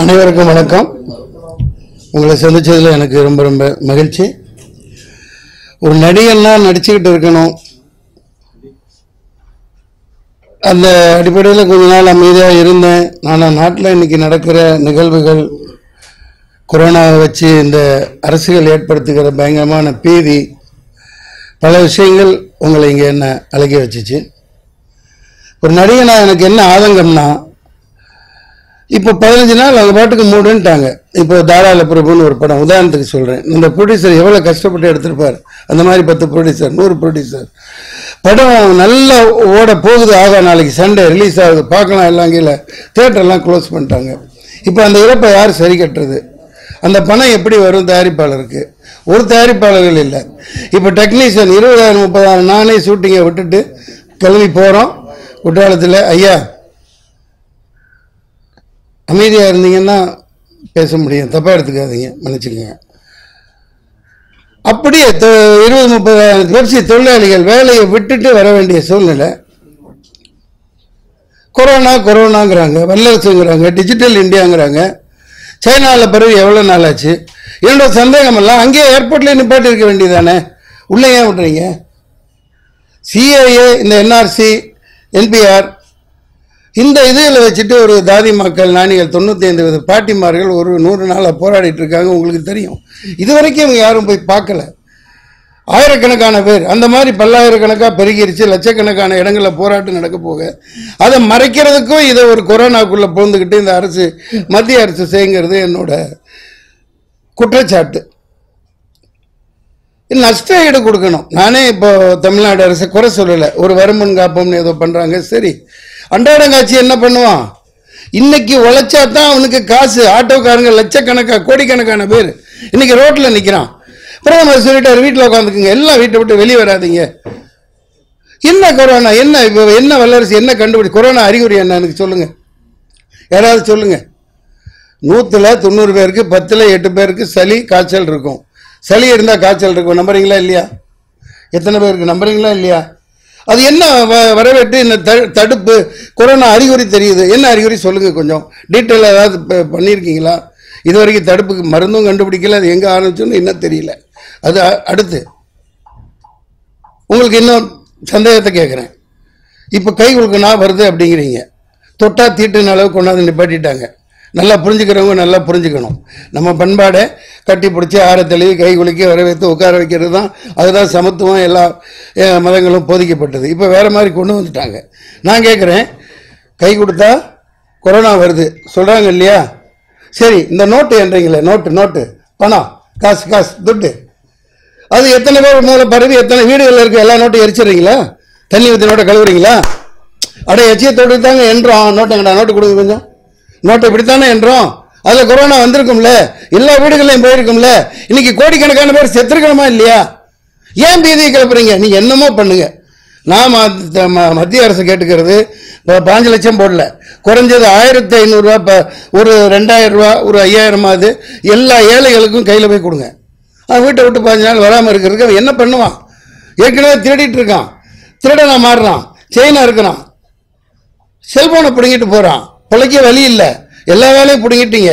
அனைவருக்கும் வணக்கம் உங்களை சந்திச்சதுல எனக்கு ரொம்ப ரொம்ப மகிழ்ச்சி ஒரு நடிகன்னா நடிச்சுக்கிட்டு இருக்கணும் அந்த அடிப்படையில் கொஞ்ச நாள் அமைதியாக இருந்தேன் ஆனால் நாட்டில் இன்னைக்கு நடக்கிற நிகழ்வுகள் கொரோனாவை வச்சு இந்த அரசுகள் ஏற்படுத்துகிற பயங்கரமான பீதி பல விஷயங்கள் உங்களை இங்கே என்ன அழகி வச்சுச்சு ஒரு நடிகனா எனக்கு என்ன ஆதங்கம்னா இப்போ பதினஞ்சு நாள் அவங்க பாட்டுக்கு மூடுன்ட்டாங்க இப்போ தாராள பிரபுன்னு ஒரு படம் உதாரணத்துக்கு சொல்கிறேன் இந்த ப்ரொடியூசர் எவ்வளோ கஷ்டப்பட்டு எடுத்திருப்பார் அந்த மாதிரி பத்து ப்ரொடியூசர் நூறு ப்ரொடியூசர் படம் நல்லா ஓட போகுது ஆகா நாளைக்கு சண்டே ரிலீஸ் ஆகுது பார்க்கலாம் எல்லாம் கீழே தேட்டர்லாம் க்ளோஸ் பண்ணிட்டாங்க இப்போ அந்த இழப்பை யார் சரி கட்டுறது அந்த பணம் எப்படி வரும் தயாரிப்பாளருக்கு ஒரு தயாரிப்பாளர்கள் இல்லை இப்போ டெக்னீஷியன் இருபதாயிரம் முப்பதாயிரம் நானே ஷூட்டிங்கை விட்டுட்டு கிளம்பி போகிறோம் குற்றாலத்தில் ஐயா அமைதியாக இருந்தீங்கன்னா பேச முடியும் தப்பாக எடுத்துக்காதீங்க மன்னிச்சுக்கோங்க அப்படியே தொ- இருபது முப்பதாயிரம் வெப்சி தொழிலாளிகள் வேலையை விட்டுட்டு வர வேண்டிய சூழ்நிலை கொரோனா கொரோனாங்கிறாங்க வல்லரசுங்கிறாங்க டிஜிட்டல் இந்தியாங்கிறாங்க சைனாவில் பிறகு எவ்வளோ நாள் ஆச்சு என்னோட சந்தேகம் எல்லாம் அங்கேயே ஏர்போர்ட்லேயே நிப்பாட்டி இருக்க வேண்டியதானே உள்ளே ஏன் விட்றீங்க சிஏஏ இந்த என்ஆர்சி என்பிஆர் இந்த இதில் வச்சுட்டு ஒரு தாதி மக்கள் நாணிகள் தொண்ணூற்றி ஐந்து வித பாட்டிமார்கள் ஒரு நூறு நாளாக போராடிட்டு இருக்காங்க உங்களுக்கு தெரியும் இது வரைக்கும் இவங்க யாரும் போய் பார்க்கல ஆயிரக்கணக்கான பேர் அந்த மாதிரி பல்லாயிரக்கணக்காக பெருகிருச்சு லட்சக்கணக்கான இடங்களில் போராட்டம் நடக்க போக அதை மறைக்கிறதுக்கும் இதை ஒரு கொரோனாக்குள்ளே புகுந்துக்கிட்டு இந்த அரசு மத்திய அரசு செய்யுங்கிறது என்னோட குற்றச்சாட்டு நஷ்ட ஈடு கொடுக்கணும் நானே இப்போ தமிழ்நாடு அரசு குறை சொல்லலை ஒரு வருமன் காப்பம்னு ஏதோ பண்ணுறாங்க சரி அன்றாடங்காட்சி என்ன பண்ணுவான் இன்னைக்கு உழைச்சா தான் அவனுக்கு காசு ஆட்டோக்காரங்க லட்சக்கணக்கா கோடிக்கணக்கான பேர் இன்னைக்கு ரோட்டில் நிற்கிறான் பிரதமர் சொல்லிட்டாரு வீட்டில் உட்காந்துக்குங்க எல்லாம் வீட்டை விட்டு வெளியே வராதீங்க என்ன கொரோனா என்ன இப்போ என்ன வல்லரசு என்ன கண்டுபிடி கொரோனா அறிகுறி என்ன எனக்கு சொல்லுங்க யாராவது சொல்லுங்க நூற்றுல தொண்ணூறு பேருக்கு பத்தில் எட்டு பேருக்கு சளி காய்ச்சல் இருக்கும் சளி இருந்தால் காய்ச்சல் இருக்கும் நம்புறீங்களா இல்லையா எத்தனை பேருக்கு நம்புறீங்களா இல்லையா அது என்ன வ- வரவேற்று இந்த த- தடுப்பு கொரோனா அறிகுறி தெரியுது என்ன அறிகுறி சொல்லுங்க கொஞ்சம் டீட்டெயில் ஏதாவது ப- பண்ணியிருக்கீங்களா இது வரைக்கும் தடுப்புக்கு மருந்தும் கண்டுபிடிக்கல அது எங்கே ஆரம்பிச்சோன்னு இன்னும் தெரியல அது அ- அடுத்து உங்களுக்கு இன்னும் சந்தேகத்தை கேட்குறேன் இப்போ கை கொடுக்கணா வருது அப்படிங்கிறீங்க தொட்டா தீட்டுன அளவு கொண்டாந்து நிப்பாட்டிட்டாங்க நல்லா புரிஞ்சுக்கிறவங்க நல்லா புரிஞ்சுக்கணும் நம்ம பண்பாடை கட்டி பிடிச்சி ஆற தழுவி கை குலுக்கி வரவேற்று உட்கார வைக்கிறது தான் அதுதான் சமத்துவம் எல்லா அஹ், மதங்களும் போதிக்கப்பட்டது இப்போ வேற மாதிரி கொண்டு வந்துட்டாங்க நான் கேட்குறேன் கை கொடுத்தா கொரோனா வருது சொல்கிறாங்க இல்லையா சரி இந்த நோட்டு என்றீங்களே நோட்டு நோட்டு பணம் காசு காசு துட்டு அது எத்தனை பேர் முதல்ல பரவி எத்தனை வீடுகளில் இருக்க எல்லா நோட்டையும் எரிச்சிடுறீங்களா தண்ணி ஊற்றி நோட்டை கழுவுறீங்களா அட எச்சியத்தோடு தாங்க என்றோம் நோட்டுங்கடா நோட்டு கொடுங்க கொஞ்சம் நோட்டை இப்படித்தானே என்றோம் அதில் கொரோனா வந்திருக்கும்ல எல்லா வீடுகளையும் போயிருக்கும்ல இன்னைக்கு கோடிக்கணக்கான பேர் செத்துருக்கணுமா இல்லையா ஏன் பீதியை கிளப்புறீங்க நீங்க என்னமோ பண்ணுங்க நான் ம- ம- மத்திய அரசு கேட்டுக்கிறது இப்போ பாஞ்சு லட்சம் போடல குறைஞ்சது ஆயிரத்தி ஐநூறுரூவா இப்போ ஒரு ரெண்டாயிரம் ரூபா ஒரு ஐயாயிரமாவது எல்லா ஏழைகளுக்கும் கையில் போய் கொடுங்க அவன் வீட்டை விட்டு பாஞ்சு நாள் வராமல் இருக்கிறதுக்கு அவன் என்ன பண்ணுவான் ஏற்கனவே திருடிட்டு இருக்கான் திருடனா மாறுறான் செயினா இருக்கிறான் செல்போனை பிடுங்கிட்டு போறான் பிழைக்க வழி இல்லை எல்லா வேலையும் பிடுங்கிட்டீங்க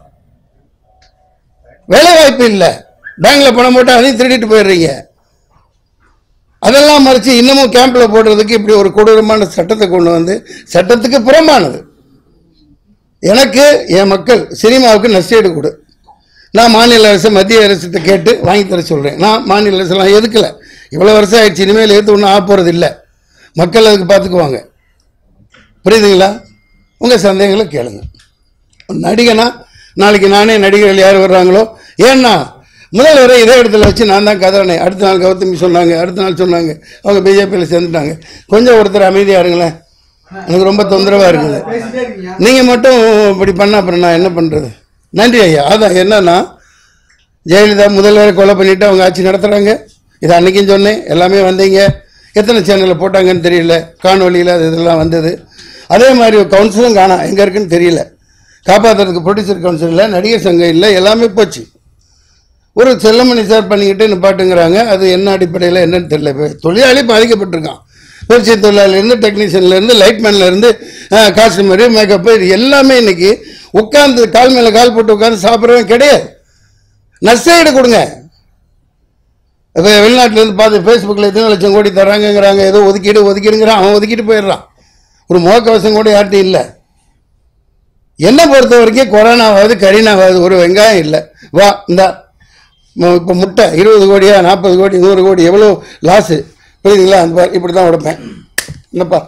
வேலை வாய்ப்பு இல்லை பேங்க்ல பணம் போட்டு அதையும் திருடிட்டு போயிடுறீங்க அதெல்லாம் மறைச்சு இன்னமும் கேம்ப்ல போடுறதுக்கு இப்படி ஒரு கொடூரமான சட்டத்தை கொண்டு வந்து சட்டத்துக்கு புறம்பானது எனக்கு என் மக்கள் சினிமாவுக்கு நஷ்டீடு கொடு நான் மாநில அரசு மத்திய அரசுகிட்ட கேட்டு வாங்கி தர சொல்கிறேன் நான் மாநில அரசுலாம் எதுக்கல இவ்வளோ வருஷம் ஆயிடுச்சு இனிமேல் எதுவும் ஒன்றும் ஆக போகிறது இல்லை மக்கள் அதுக்கு பார்த்துக்குவாங்க புரியுதுங்களா உங்கள் சந்தேகங்களை கேளுங்க நடிகனா நாளைக்கு நானே நடிகர்கள் யார் வர்றாங்களோ ஏன்னா முதல் வரை இதே இடத்துல வச்சு நான் தான் கதறினேன் அடுத்த நாள் கௌதமி சொன்னாங்க அடுத்த நாள் சொன்னாங்க அவங்க பிஜேபியில் சேர்ந்துட்டாங்க கொஞ்சம் ஒருத்தர் அமைதியாக இருங்களேன் எனக்கு ரொம்ப தொந்தரவாக இருக்குது நீங்கள் மட்டும் இப்படி பண்ண அப்புறம் நான் என்ன பண்ணுறது நன்றி ஐயா அதான் என்னன்னா ஜெயலலிதா முதல்வரை கொலை பண்ணிட்டு அவங்க ஆட்சி நடத்துகிறாங்க இது அன்னைக்கும் சொன்னேன் எல்லாமே வந்தீங்க எத்தனை சேனலில் போட்டாங்கன்னு தெரியல காணொலியில் அது இதெல்லாம் வந்தது அதே மாதிரி கவுன்சிலும் காணா எங்கே இருக்குன்னு தெரியல காப்பாற்றுறதுக்கு ப்ரொடியூசர் கவுன்சில் இல்லை நடிகர் சங்கம் இல்லை எல்லாமே போச்சு ஒரு செல்லமணி சார் பண்ணிக்கிட்டு நிப்பாட்டுங்கிறாங்க அது என்ன அடிப்படையில் என்னன்னு தெரியல இப்ப தொழிலாளி பாதிக்கப்பட்டிருக்கான் பரிசை தொழிலாளிலேருந்து டெக்னீஷியன்லேருந்து லைட்மேன்லேருந்து காஸ்டியூமரு மேக்கப்பு இது எல்லாமே இன்னைக்கு உட்காந்து கால் மேலே கால் போட்டு உட்காந்து சாப்பிட்றவன் கிடையாது நஷ்டஈடு கொடுங்க இப்போ வெளிநாட்டிலேருந்து பார்த்து ஃபேஸ்புக்கில் எத்தனை லட்சம் கோடி தராங்கங்கிறாங்க ஏதோ ஒதுக்கீடு ஒதுக்கீடுங்கிறான் அவன் ஒதுக்கிட்டு போயிடுறான் ஒரு முகக்கவசம் கூட யார்ட்டும் இல்லை என்னை பொறுத்த வரைக்கும் கொரோனாவாவது கரீனாவாவது ஒரு வெங்காயம் இல்லை வா இந்தா இப்போ முட்டை இருபது கோடியா நாற்பது கோடி நூறு கோடி எவ்வளோ லாஸு புரியுதுங்களா அந்த பாரு, இப்படி தான் உடைப்பேன் என்னப்பா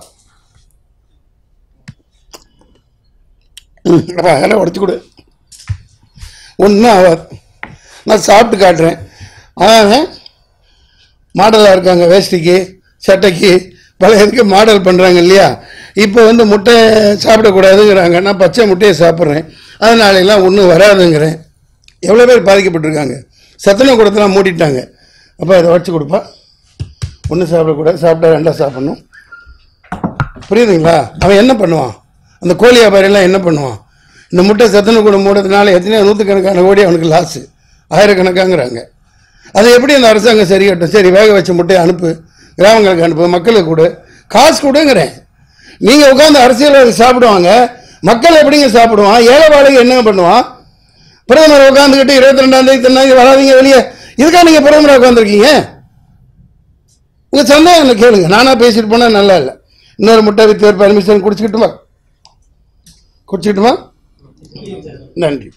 ம் அப்பா அதெல்லாம் உடச்சி கொடு ஒன்றும் ஆகாது நான் சாப்பிட்டு காட்டுறேன் அவன் மாடலாக இருக்காங்க வேஷ்டிக்கு சட்டைக்கு பழையதுக்கு மாடல் பண்ணுறாங்க இல்லையா இப்போ வந்து முட்டை சாப்பிடக்கூடாதுங்கிறாங்க நான் பச்சை முட்டையை சாப்பிட்றேன் அதனால எல்லாம் ஒன்றும் வராதுங்கிறேன் எவ்வளோ பேர் பாதிக்கப்பட்டிருக்காங்க சத்துணவு கூடத்தெல்லாம் மூடிட்டாங்க அப்போ அதை உடச்சி கொடுப்பா ஒன்றும் சாப்பிடக்கூடாது சாப்பிட்டா ரெண்டா சாப்பிடணும் புரியுதுங்களா அவன் என்ன பண்ணுவான் அந்த கோழி வியாபாரியெல்லாம் என்ன பண்ணுவான் இந்த முட்டை சத்துணவு கூட மூடுறதுனால எத்தனையோ நூற்றுக்கணக்கான கோடி அவனுக்கு லாஸு ஆயிரக்கணக்காங்கிறாங்க அதை எப்படி அந்த அரசாங்கம் சரி கட்டும் சரி வேக வச்ச முட்டையை அனுப்பு கிராமங்களுக்கு அனுப்பு மக்களுக்கு கொடு காசு கொடுங்கிறேன் நீங்கள் உட்காந்து அரசியல் சாப்பிடுவாங்க மக்கள் எப்படிங்க சாப்பிடுவான் ஏழை வாழைக்கு என்ன பண்ணுவான் பிரதமர் உட்காந்துக்கிட்டு இருபத்தி ரெண்டாம் தேதி தென்னாங்க வராதீங்க வெளியே இதுக்காக நீங்கள் பிரதமராக உட்காந்துருக்கீங்க உங்கள் சந்தேகம் இல்லை கேளுங்க நானாக பேசிட்டு போனால் நல்லா இல்லை இன்னொரு முட்டை வித்து பர்மிஷன் குடிச்சுக்கிட்டுமா குடிச்சுக்கிட்டுமா நன்றி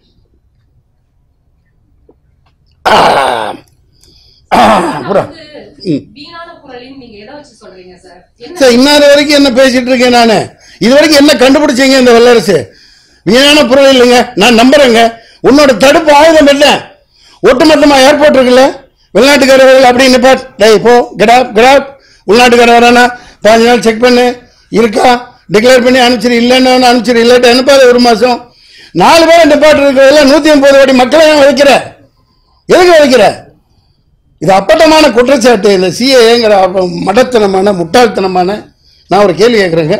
ஆ. ஆ, அப்புறம் ம் வீணான குரலின் நீங்க எதை வச்சு சொல்றீங்க சார் என்ன சார் இன்னார் வரைக்கும் என்ன பேசிட்டு இருக்கேன் நான் இது வரைக்கும் என்ன கண்டுபிடிச்சீங்க இந்த வல்லரசு வீணான பொருள் இல்லைங்க நான் நம்புறேங்க உன்னோட தடுப்பு ஆயுதம் என்ன ஒட்டுமொத்தமா ஏர்போர்ட் இருக்குல்ல வெளிநாட்டுக்காரர்கள் அப்படி நிப்பாட் டேய் போ கெடாப் கெடாப் உள்நாட்டுக்காரர் வரானா பாஞ்சு நாள் செக் பண்ணு இருக்கா டிக்ளேர் பண்ணி அனுப்பிச்சிரு இல்லைன்னு அனுப்பிச்சிரு இல்லாட்டி அனுப்பாத ஒரு மாசம் நாலு பேரை நிப்பாட்டு இருக்கிறதுல நூத்தி ஐம்பது கோடி மக்களை ஏன் வைக்கிற எதுக்கு வைக்கிற இது அப்பட்டமான குற்றச்சாட்டு இந்த சிஏங்கிற மடத்தனமான முட்டாள்தனமான நான் ஒரு கேள்வி கேட்குறேங்க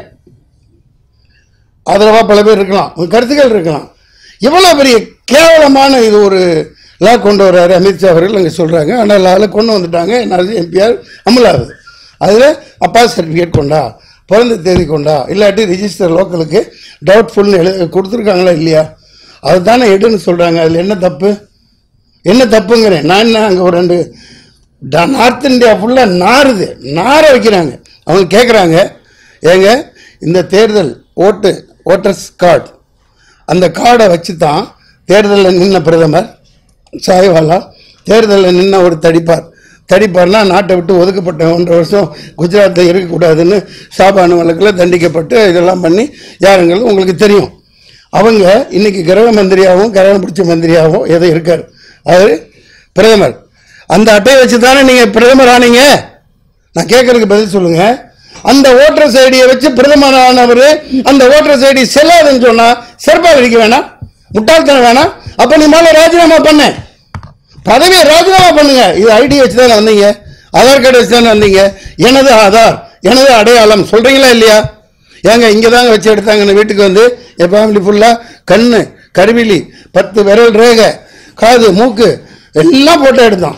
ஆதரவா பல பேர் இருக்கலாம் உங்க கருத்துக்கள் இருக்கலாம் இவ்வளோ பெரிய கேவலமான இது ஒரு லா கொண்டு வர்றாரு அமித்ஷா அவர்கள் அங்கே சொல்கிறாங்க ஆனால் லாவில் கொண்டு வந்துட்டாங்க நான் எம்பிஆர் அமலாகுது அதில் அப்பா சர்டிஃபிகேட் கொண்டா பிறந்த தேதி கொண்டா இல்லாட்டி ரிஜிஸ்டர் லோக்கலுக்கு டவுட்ஃபுல்னு எழு கொடுத்துருக்காங்களா இல்லையா அதுதானே எடுன்னு சொல்கிறாங்க அதில் என்ன தப்பு என்ன தப்புங்கிறேன் நான் என்ன அங்கே ஒரு ரெண்டு ட- நார்த் இந்தியா ஃபுல்லாக நாறுது நார வைக்கிறாங்க அவங்க கேட்குறாங்க ஏங்க இந்த தேர்தல் ஓட்டு ஓட்டர்ஸ் கார்டு அந்த கார்டை வச்சு தான் தேர்தலில் நின்ன பிரதமர் சாய்வாலா தேர்தலில் நின்ன ஒரு தடிப்பார் தடிப்பார்னா நாட்டை விட்டு ஒதுக்கப்பட்ட ஒன்றரை வருஷம் குஜராத்தில் இருக்கக்கூடாதுன்னு சாபானு வழக்கில் தண்டிக்கப்பட்டு இதெல்லாம் பண்ணி யாருங்களும் உங்களுக்கு தெரியும் அவங்க இன்னைக்கு கிரக மந்திரியாகவும் கரகம் பிடிச்ச மந்திரியாகவும் ஏதோ இருக்கார் அவர் பிரதமர் அந்த அட்டையை வச்சு தானே நீங்கள் பிரதமர் ஆனீங்க நான் கேட்கறதுக்கு பதில் சொல்லுங்க அந்த ஓட்டர் ஐடியை வச்சு பிரதமர் ஆனவர் அந்த ஓட்டர் ஐடி செல்லாதுன்னு சொன்னா செருப்பாக அடிக்க வேணாம் முட்டாள்தனம் வேணாம் அப்ப நீ மேல ராஜினாமா பண்ண பதவியை ராஜினாமா பண்ணுங்க இது ஐடி வச்சு தானே வந்தீங்க ஆதார் கார்டு வச்சு தானே வந்தீங்க எனது ஆதார் எனது அடையாளம் சொல்றீங்களா இல்லையா ஏங்க இங்கே தாங்க வச்சு எடுத்தாங்க இந்த வீட்டுக்கு வந்து என் ஃபேமிலி ஃபுல்லாக கண்ணு கருவிலி பத்து விரல் ரேகை காது மூக்கு எல்லாம் போட்டோ எடுத்தான்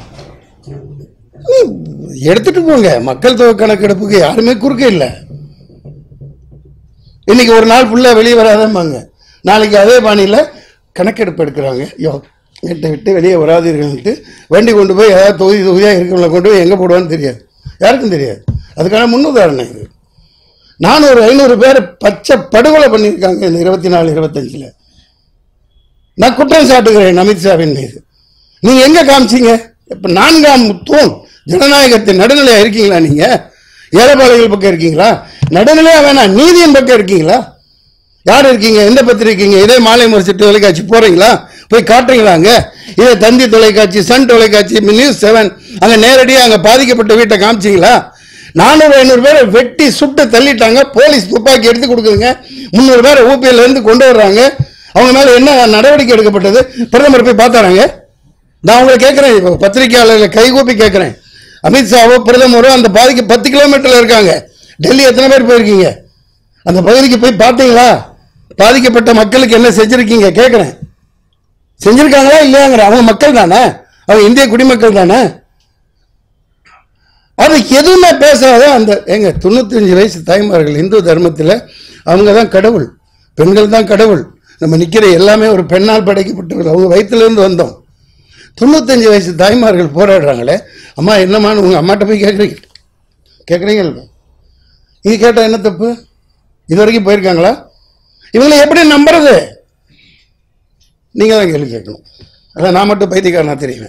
நீ எடுத்துட்டு போங்க மக்கள் தொகை கணக்கெடுப்புக்கு யாருமே குறுக்க இல்லை இன்னைக்கு ஒரு நாள் ஃபுல்லாக வெளியே வராதம்பாங்க நாளைக்கு அதே பாணியில் கணக்கெடுப்பு எடுக்கிறாங்க யோ வீட்டை விட்டு வெளியே வராதீர்கள்ட்டு வண்டி கொண்டு போய் ஏதாவது தொகுதி தொகுதியாக இருக்கிறவங்களை கொண்டு போய் எங்கே போடுவான்னு தெரியாது யாருக்கும் தெரியாது அதுக்கான முன்னுதாரணம் இது நானூறு ஐநூறு பேர் பச்சை படுகொலை பண்ணியிருக்காங்க இந்த இருபத்தி நாலு இருபத்தஞ்சில் நான் குற்றம் சாட்டுகிறேன் அமித்ஷாவின் மீது நீங்க எங்க காமிச்சீங்க இப்ப நான்காம் தூண் ஜனநாயகத்தின் நடுநிலையா இருக்கீங்களா நீங்க ஏழைப்பாளைகள் பக்கம் இருக்கீங்களா நடுநிலையா வேணாம் நீதியின் பக்கம் இருக்கீங்களா யார் இருக்கீங்க எந்த பத்திரிக்கை இருக்கீங்க இதே மாலை முரசு தொலைக்காட்சி போறீங்களா போய் காட்டுறீங்களா அங்க இதே தந்தி தொலைக்காட்சி சன் தொலைக்காட்சி நியூஸ் செவன் அங்க நேரடியா அங்க பாதிக்கப்பட்ட வீட்டை காமிச்சீங்களா நானூறு ஐநூறு பேரை வெட்டி சுட்டு தள்ளிட்டாங்க போலீஸ் துப்பாக்கி எடுத்து கொடுக்குதுங்க முந்நூறு பேரை ஊபியில இருந்து கொண்டு வர்றாங்க அவங்க மேல என்ன நடவடிக்கை எடுக்கப்பட்டது பிரதமர் போய் பார்த்தாராங்க நான் உங்களை கேட்குறேன் இப்போ பத்திரிகையாளர்களை கைகூப்பி கேட்குறேன் அமித்ஷாவோ பிரதமரோ அந்த பாதிக்கு பத்து கிலோமீட்டர்ல இருக்காங்க டெல்லி எத்தனை பேர் போயிருக்கீங்க அந்த பகுதிக்கு போய் பார்த்தீங்களா பாதிக்கப்பட்ட மக்களுக்கு என்ன செஞ்சிருக்கீங்க கேட்குறேன் செஞ்சிருக்காங்களா இல்லையாங்கிற அவங்க மக்கள் தானே அவங்க இந்திய குடிமக்கள் தானே அது எதுவுமே பேசாத அந்த ஏங்க தொண்ணூத்தஞ்சு வயசு தாய்மார்கள் இந்து தர்மத்தில் அவங்க தான் கடவுள் பெண்கள் தான் கடவுள் நம்ம நிற்கிற எல்லாமே ஒரு பெண்ணால் படைக்கப்பட்டவர்கள் அவங்க வயிற்றுலேருந்து வந்தோம் தொண்ணூத்தஞ்சு வயசு தாய்மார்கள் போராடுறாங்களே அம்மா என்னம்மான்னு உங்கள் அம்மாட்ட போய் கேட்குறீங்க கேட்குறீங்களா நீங்கள் கேட்டால் என்ன தப்பு இது வரைக்கும் போயிருக்காங்களா இவங்களை எப்படி நம்புறது நீங்கள் தான் கேள்வி கேட்கணும் அதான் நான் மட்டும் பைத்தியக்காரனா தெரியுவேன்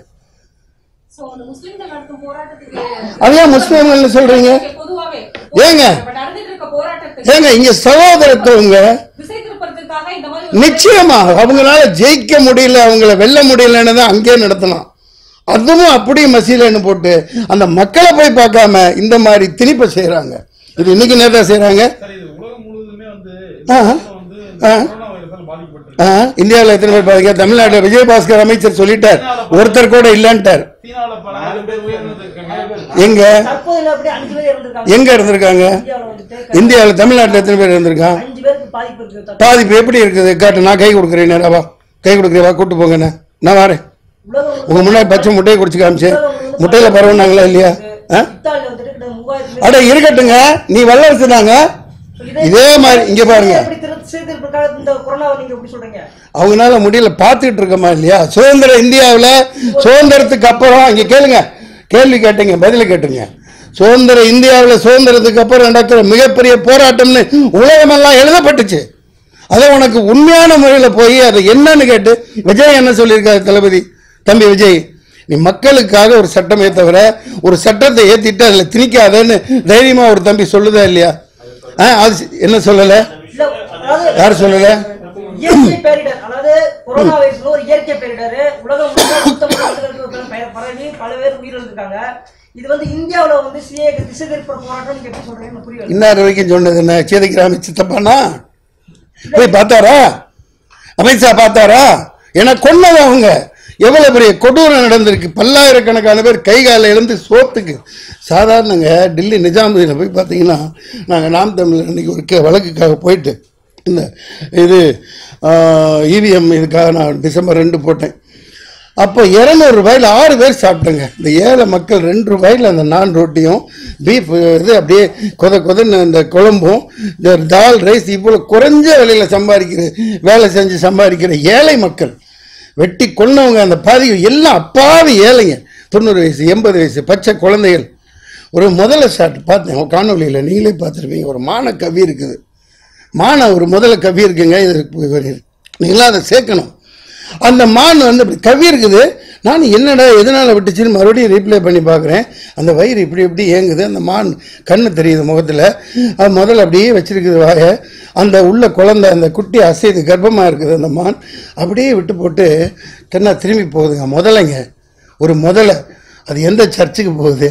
சோ அந்த முஸ்லிம்கள் நடத்தும் போராட்டத்துக்கு அது ஏன் முஸ்லீம்கள்னு சொல்கிறீங்க பொதுவாவே ஏங்க? இப்ப நடந்துட்டு இருக்க போராட்டத்துக்கு ஏங்க இங்க சகோதரத்துவங்க திசை திருப்பறதுக்காக இந்த மாதிரி ஒரு நிச்சயமா அவங்களால ஜெயிக்க முடியல அவங்கள வெல்ல முடியலன்னு தான் அங்கேயே நடத்தலாம் அதுவும் அப்படியே மசீலன்னு போட்டு அந்த மக்களை போய் பார்க்காம இந்த மாதிரி திணிப்பை செய்றாங்க இது இன்னைக்கு நேரத்தை செய்றாங்க சார் இது உலகம் முழுவதுமே வந்து ஆ. வந்து ஆ. கொரோனா வைரஸால் பாதிக்கப்பட்டிருக்கு ஆ, இந்தியாவுல எத்தனை பேர் பாதிக்க தமிழ்நாட்டில் விஜயபாஸ்கர் அமைச்சர் சொல்லிட்டார் ஒருத்தர் கூட இல்லைன்ட்டார் சீனால பல ஆயிரம் பேர் உயிரிழந்திருக்காங்க எங்க தற்போது அப்படி அஞ்சு பேர் இறந்திருக்காங்க எங்க இருந்திருக்காங்க இந்தியாவில் வந்துட்டு இந்தியாவில் தமிழ்நாட்டில் எத்தனை பேர் இருந்திருக்கான் அஞ்சு பேருக்கு பாதிப்பு இருக்கு தற்போது. பாதிப்பு எப்படி இருக்குது காட்டு நான் கை கொடுக்குறேன் நேரா கை கொடுக்குறேன் வா கூட்டு போங்கண்ணே நான் வரேன் உலகம் உங்க முன்னாடி பச்சை முட்டையை குடிச்சு காமிச்சு முட்டையில பரவுனாங்களா இல்லையா ஆ? இத்தாலி வந்துட்டு கிட்ட மூவாயிரத்து அட இருக்கட்டுங்க நீ வல்லரசு தாங்க இதே மாதிரி இங்க பாருங்க எப்படி திரு சீர்திருப்புக்காக இந்த கொரோனாவை நீங்க எப்படி சொல்றீங்க அவங்களால முடியல பார்த்துக்கிட்டு இருக்கோமா இல்லையா சுதந்திர இந்தியாவில் சுதந்திரத்துக்கு அப்புறம் இங்க கேளுங்க கேள்வி கேட்டீங்க பதில் கேட்டுங்க சுதந்திர இந்தியாவில் சுதந்திரத்துக்கு அப்புறம் நடக்கிற மிகப்பெரிய போராட்டம்னு உலகமெல்லாம் எழுதப்பட்டுச்சு அதை உனக்கு உண்மையான முறையில் போய் அதை என்னன்னு கேட்டு விஜய் என்ன சொல்லியிருக்காரு தளபதி தம்பி விஜய் நீ மக்களுக்காக ஒரு சட்டமே தவிர ஒரு சட்டத்தை ஏத்திட்டு அதில் திணிக்காதன்னு தைரியமா ஒரு தம்பி சொல்லுதா இல்லையா ஆ அது சி- என்ன சொல்லலை இல்ல அதாவது யார் சொல்லலை இயற்கை பேரிடர் அதாவது கொரோனா வைரஸ் ஒரு இயற்கை பேரிடர் உலகம் முழுக்க நூத்தம்பது நாடுகளுக்கு ப- பரவி பல பேர் உயிரிழந்திருக்காங்க இது வந்து இந்தியாவுல வந்து சிஏ திசை திருப்புற போராட்டம் நீங்க எப்படி சொல்றீங்கன்னு புரியல இன்னார் வரைக்கும் சொன்னது என்ன சேதிக்கிராம சித்தப்பானா போய் பார்த்தாரா அமித்ஷா பார்த்தாரா ஏன்னா கொன்னது அவங்க எவ்வளவு பெரிய கொடூரம் நடந்திருக்கு பல்லாயிரக்கணக்கான பேர் கை கால இழந்து சோத்துக்கு சாதாரணங்க டெல்லி நிஜாமுதீனில் போய் பார்த்தீங்கன்னா நாங்கள் நாம் தமிழ் அன்னைக்கு ஒரு கே- வழக்குக்காக போயிட்டு இந்த இது இவிஎம் இதுக்காக நான் டிசம்பர் ரெண்டு போட்டேன் அப்போ இரநூறு ரூபாயில் ஆறு பேர் சாப்பிட்டேங்க இந்த ஏழை மக்கள் ரெண்டு ரூபாயில் அந்த நான் ரொட்டியும் பீஃப் இது அப்படியே கொத கொதன்னு இந்த குழம்பும் இந்த தால் ரைஸ் இவ்வளோ குறைஞ்ச விலையில் சம்பாதிக்கிற வேலை செஞ்சு சம்பாதிக்கிற ஏழை மக்கள் வெட்டி கொன்னவங்க அந்த பாதி எல்லாம் அப்பாவி ஏழைங்க தொண்ணூறு வயசு எண்பது வயசு பச்சை குழந்தைகள் ஒரு முதல்ல ஷாட் பார்த்தேன் ஒரு காணொலியில் நீங்களே பார்த்துருப்பீங்க ஒரு மான கவி இருக்குது மான ஒரு முதல்ல கவி இருக்குங்க இது நீங்களாம் அதை சேர்க்கணும் அந்த மான் வந்து இப்படி கவி இருக்குது நான் என்னடா எதனால் விட்டுச்சுன்னு மறுபடியும் ரீப்ளே பண்ணி பார்க்குறேன் அந்த வயிறு இப்படி இப்படி ஏங்குது அந்த மான் கண்ணு தெரியுது முகத்தில் அது முதல்ல அப்படியே வச்சிருக்குது வாயை அந்த உள்ள குழந்தை அந்த குட்டி அசைது கர்ப்பமாக இருக்குது அந்த மான் அப்படியே விட்டு போட்டு தென்னா திரும்பி போகுதுங்க முதலைங்க ஒரு முதலை அது எந்த சர்ச்சுக்கு போகுது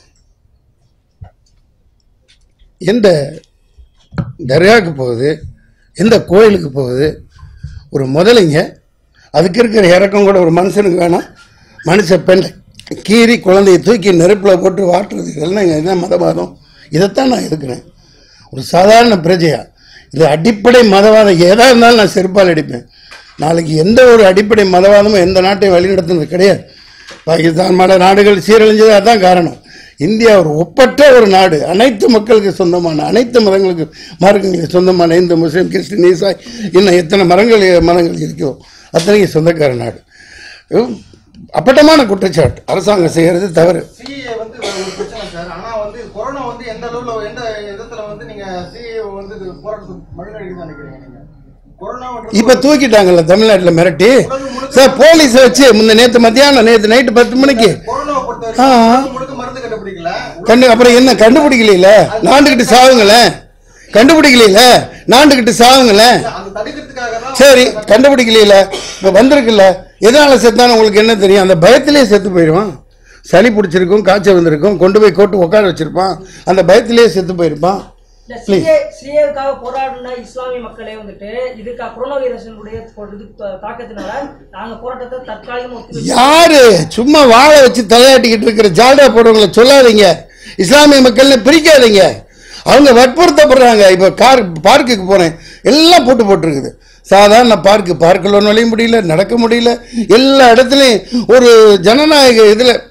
எந்த தர்காவுக்கு போகுது எந்த கோயிலுக்கு போகுது ஒரு முதலைங்க அதுக்கு இருக்கிற இறக்கம் கூட ஒரு மனுஷனுக்கு வேணாம் மனுஷ பெண் கீறி குழந்தைய தூக்கி நெருப்பில் போட்டு வாட்டுறது இதெல்லாம் என்ன மதவாதம் இதைத்தான் நான் எதுக்குறேன் ஒரு சாதாரண பிரஜையா இது அடிப்படை மதவாதம் ஏதா இருந்தாலும் நான் செருப்பால் அடிப்பேன் நாளைக்கு எந்த ஒரு அடிப்படை மதவாதமும் எந்த நாட்டையும் வழிநடத்துனது கிடையாது பாகிஸ்தான் மட நாடுகள் சீரழிஞ்சது அதுதான் காரணம் இந்தியா ஒரு ஒப்பற்ற ஒரு நாடு அனைத்து மக்களுக்கு சொந்தமான அனைத்து மதங்களுக்கு மார்க்கங்களுக்கு சொந்தமான இந்து முஸ்லீம் கிறிஸ்டின் ஈசாய் இன்னும் எத்தனை மரங்கள் மதங்கள் இருக்கோ அத்தனைக்கு சொந்தக்கார நாடு உம், அப்பட்டமான குற்றச்சாட்டு அரசாங்கம் செய்கிறது தவறு சிஏ வந்து ஒரு பிரச்சனை சார் ஆனா வந்து கொரோனா வந்து எந்த அளவுல எந்த விதத்துல வந்து நீங்க சிஏ வந்து இது போராட்டத்துக்கு மழுங்கடிக்குதுன்னு நினைக்கிறீங்க நீங்க கொரோனான்றது இப்ப தூக்கிட்டாங்கல்ல தமிழ்நாட்டில் மிரட்டி சார் போலீஸ் வச்சு முந்த நேற்று மத்தியானம் நேற்று நைட்டு பத்து மணிக்கு கொரோனாவை பொறுத்த ஆ. வரைக்கும் உலகம் முழுக்க மருந்து கண்டுபிடிக்கல கண்டு அப்புறம் என்ன கண்டுபிடிக்கல நாண்டுகிட்டு சாவுங்களேன் கண்டுபிடிக்கல நாண்டுகிட்டு சாவுங்களேன் அந்த தடுக்கிறதுக்காக தான் சரி கண்டுபிடிக்கல இப்போ வந்திருக்குல்ல எதனால செத்தானு உங்களுக்கு என்ன தெரியும் அந்த பயத்திலே செத்து போயிடுவான் சளி பிடிச்சிருக்கும் காய்ச்சல் வந்திருக்கும் கொண்டு போய் கோட்டு உட்கார வச்சிருப்பான் அந்த பயத்திலே செத்து போயிருப்பான் இந்த சிஏ சிஏவுக்காக போராடின இஸ்லாமிய மக்களே வந்துட்டு இதுக்கு கொரோனா வைரஸினுடைய இது தாக்கத்தினால நாங்க போராட்டத்தை தற்காலிகமா ஒத்தி வச்சு யாரு சும்மா வாழை வச்சு தலையாட்டிக்கிட்டு இருக்கிற ஜால்டா போடுறவங்கள சொல்லாதீங்க இஸ்லாமிய மக்கள்னு பிரிக்காதீங்க அவங்க வற்புறுத்தப்படுறாங்க இப்போ கார் பார்க்குக்கு போனேன் எல்லாம் போட்டு போட்டிருக்குது சாதாரண பார்க்கு பார்க்கில் நுழைய முடியல நடக்க முடியல எல்லா இடத்துலையும் ஒரு ஜனநாயக இதில்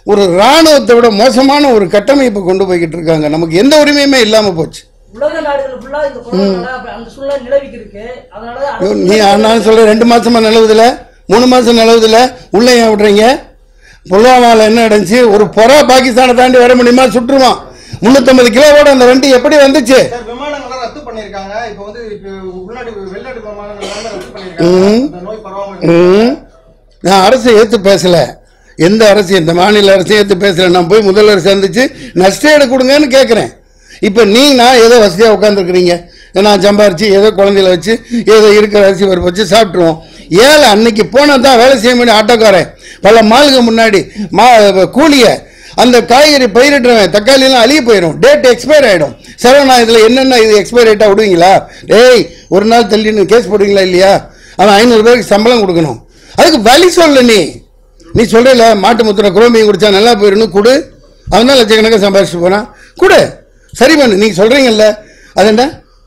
ஒரு இராணுவத்தை விட மோசமான ஒரு கட்டமைப்பை கொண்டு போய்கிட்டு இருக்காங்க நமக்கு எந்த உரிமையுமே இல்லாமல் போச்சு உலக நாடுகள் ஃபுல்லா இந்த கொரோனால அப்ப அந்த சூழ்நிலை நிலவிக்கு இருக்கு அதனால ஐயோ, அரசு நீ நான் சொல்கிறேன் ரெண்டு மாசமா நிலவுதில்ல மூணு மாசம் நிலவுதில்ல உள்ள ஏன் விடுறீங்க புல்வாமாவில் என்ன நடந்துச்சு ஒரு புறா பாகிஸ்தானை தாண்டி வர முடியுமா சுற்றுவான் முந்நூற்றம்பது கிலோவோட அந்த வண்டி எப்படி வந்துச்சு சார் விமானங்கள்லாம் ரத்து பண்ணிருக்காங்க இப்போ வந்து இப்போ உள்நாட்டு வெளிநாட்டு விமானங்கள் எல்லாமே ரத்து பண்ணிருக்காங்க இந்த நோய் பரவாம ம். நான் அரசை ஏற்று பேசலை எந்த அரசு இந்த மாநில அரசை ஏற்று பேசலை நான் போய் முதல்வர் சந்திச்சு நஷ்டஈடு கொடுங்கன்னு கேட்குறேன் இப்போ நீ நான் ஏதோ வசதியாக உட்காந்துருக்குறீங்க நான் சம்பாரிச்சு ஏதோ குழந்தையில வச்சு ஏதோ இருக்கிற அரிசி பருப்பு வச்சு சாப்பிட்ருவோம் ஏழை அன்னைக்கு போனால் தான் வேலை செய்ய முடியும் ஆட்டோக்காரன் பல மாலுக்கு முன்னாடி மா கூலியை அந்த காய்கறி பயிரிடுறவன் தக்காளிலாம் அழிய போயிடும் டேட் எக்ஸ்பயர் ஆகிடும் சரவணா இதில் என்னென்ன இது எக்ஸ்பயர் டேட்டாக விடுவீங்களா டேய் ஒரு நாள் தள்ளின்னு கேஸ் போடுவீங்களா இல்லையா அவன் ஐநூறு பேருக்கு சம்பளம் கொடுக்கணும் அதுக்கு வழி சொல்லு நீ நீ சொல்றல மாட்டு முத்திர குரோமியம் குடிச்சா நல்லா போயிடணும் கொடு அவன் தான் லட்சக்கணக்காக சம்பாதிச்சுட்டு போனான் கொடு சரி பண்ணு நீங்கள் சொல்கிறீங்கல்ல அது என்ன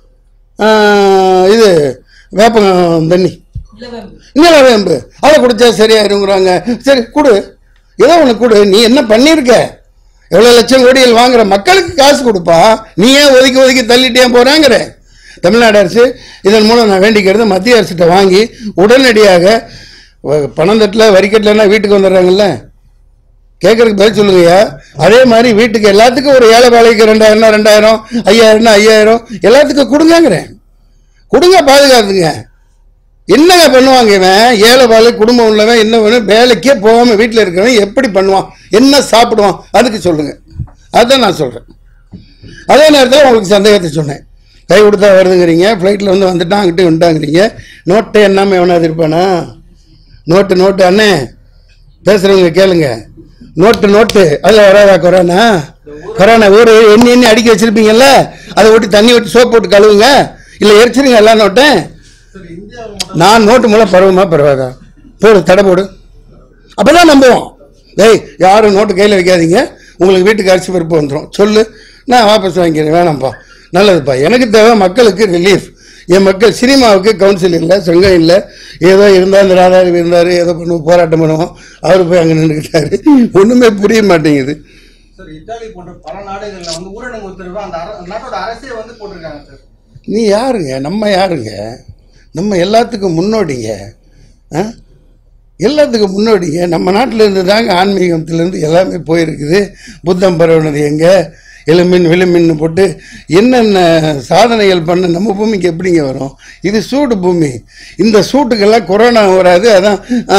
ஆஹ், இது வேப்பம் தண்ணி நிலவேம்பு இன்னும் வேம்பு அதை குடிச்சா சரியாயிருங்கிறாங்க சரி கொடு ஏதோ ஒன்று கொடு நீ என்ன பண்ணியிருக்க எவ்வளோ லட்சம் கோடிகள் வாங்குற மக்களுக்கு காசு கொடுப்பா நீ ஏன் ஒதுக்கி ஒதுக்கி தள்ளிட்டே போகிறாங்கிற தமிழ்நாடு அரசு இதன் மூலம் நான் வேண்டிக்கிறது மத்திய அரசிட்ட வாங்கி உடனடியாக வ- பணம் தட்டில் வரிக்கட்டலன்னா வீட்டுக்கு வந்துடுறாங்கல்ல கேட்கறதுக்கு பதில் சொல்லுங்கய்யா அதே மாதிரி வீட்டுக்கு எல்லாத்துக்கும் ஒரு ஏழை வேலைக்கு ரெண்டாயிரம்னா ரெண்டாயிரம் ஐயாயிரம்னா ஐயாயிரம் எல்லாத்துக்கும் கொடுங்கங்கிறேன் கொடுங்க பாதுகாத்துங்க என்னங்க பண்ணுவாங்க இவன் ஏழை வேலை குடும்பம் உள்ளவன் என்ன வேணும் வேலைக்கே போகாம வீட்டில் இருக்கிறவன் எப்படி பண்ணுவான் என்ன சாப்பிடுவான் அதுக்கு சொல்லுங்க அதான் நான் சொல்றேன் அதே நேரத்தில் உங்களுக்கு சந்தேகத்தை சொன்னேன் கை கொடுத்தா வருதுங்கிறீங்க ஃப்ளைட்டில் வந்து வந்துட்டான் அங்கிட்டு வந்துட்டாங்கிறீங்க நோட்டை என்னாம எவனாவது இருப்பானா நோட்டு நோட்டு அண்ணே பேசுகிறவங்க கேளுங்க நோட்டு நோட்டு அதில் வராதா கொரோனா கொரோனா ஊர் எண்ணி எண்ணி அடிக்க வச்சிருப்பீங்கல்ல அதை ஒட்டி தண்ணி ஊற்றி சோப் போட்டு கழுவுங்க இல்லை எரிச்சிருங்க எல்லா நோட்டையும் சார் இந்தியாவில் மட்டும் நான் நோட்டு மூலம் பரவுமா பரவாதா போடு தடை போடு அப்பதான் நம்புவோம் டேய் யாரும் நோட்டு கையில் வைக்காதீங்க உங்களுக்கு வீட்டுக்கு அரிசி பருப்பு வந்துடும் சொல்லு நான் வாபஸ் வாங்கிக்கிறேன் வேணாம்ப்பா நல்லதுப்பா எனக்கு தேவை மக்களுக்கு ரிலீஃப் என் மக்கள் சினிமாவுக்கு கவுன்சில் இல்லை சங்கம் இல்லை ஏதோ இருந்தால் இந்த ராதாரி இருந்தார் ஏதோ பண்ணுவோம் போராட்டம் பண்ணுவோம் அவர் போய் அங்கே நின்றுக்கிட்டாரு ஒன்றுமே புரிய மாட்டேங்குது சார் இத்தாலி போன்ற பல நாடுகள்ல வந்து ஊரடங்கு உத்தரவு அந்த அர- அந்த நாட்டோட அரசே வந்து போட்டிருக்காங்க சார் நீ யாருங்க நம்ம யாருங்க நம்ம எல்லாத்துக்கும் முன்னோடிங்க ஆ எல்லாத்துக்கும் முன்னோடிங்க நம்ம நாட்டில் இருந்து தாங்க ஆன்மீகத்திலேருந்து எல்லாமே போயிருக்குது புத்தம் பரவுனது எங்கே எலுமின் விழுமின்னு போட்டு என்னென்ன சாதனைகள் பண்ண நம்ம பூமிக்கு எப்படிங்க வரும் இது சூடு பூமி இந்த சூட்டுக்கெல்லாம் கொரோனா வராது அதான்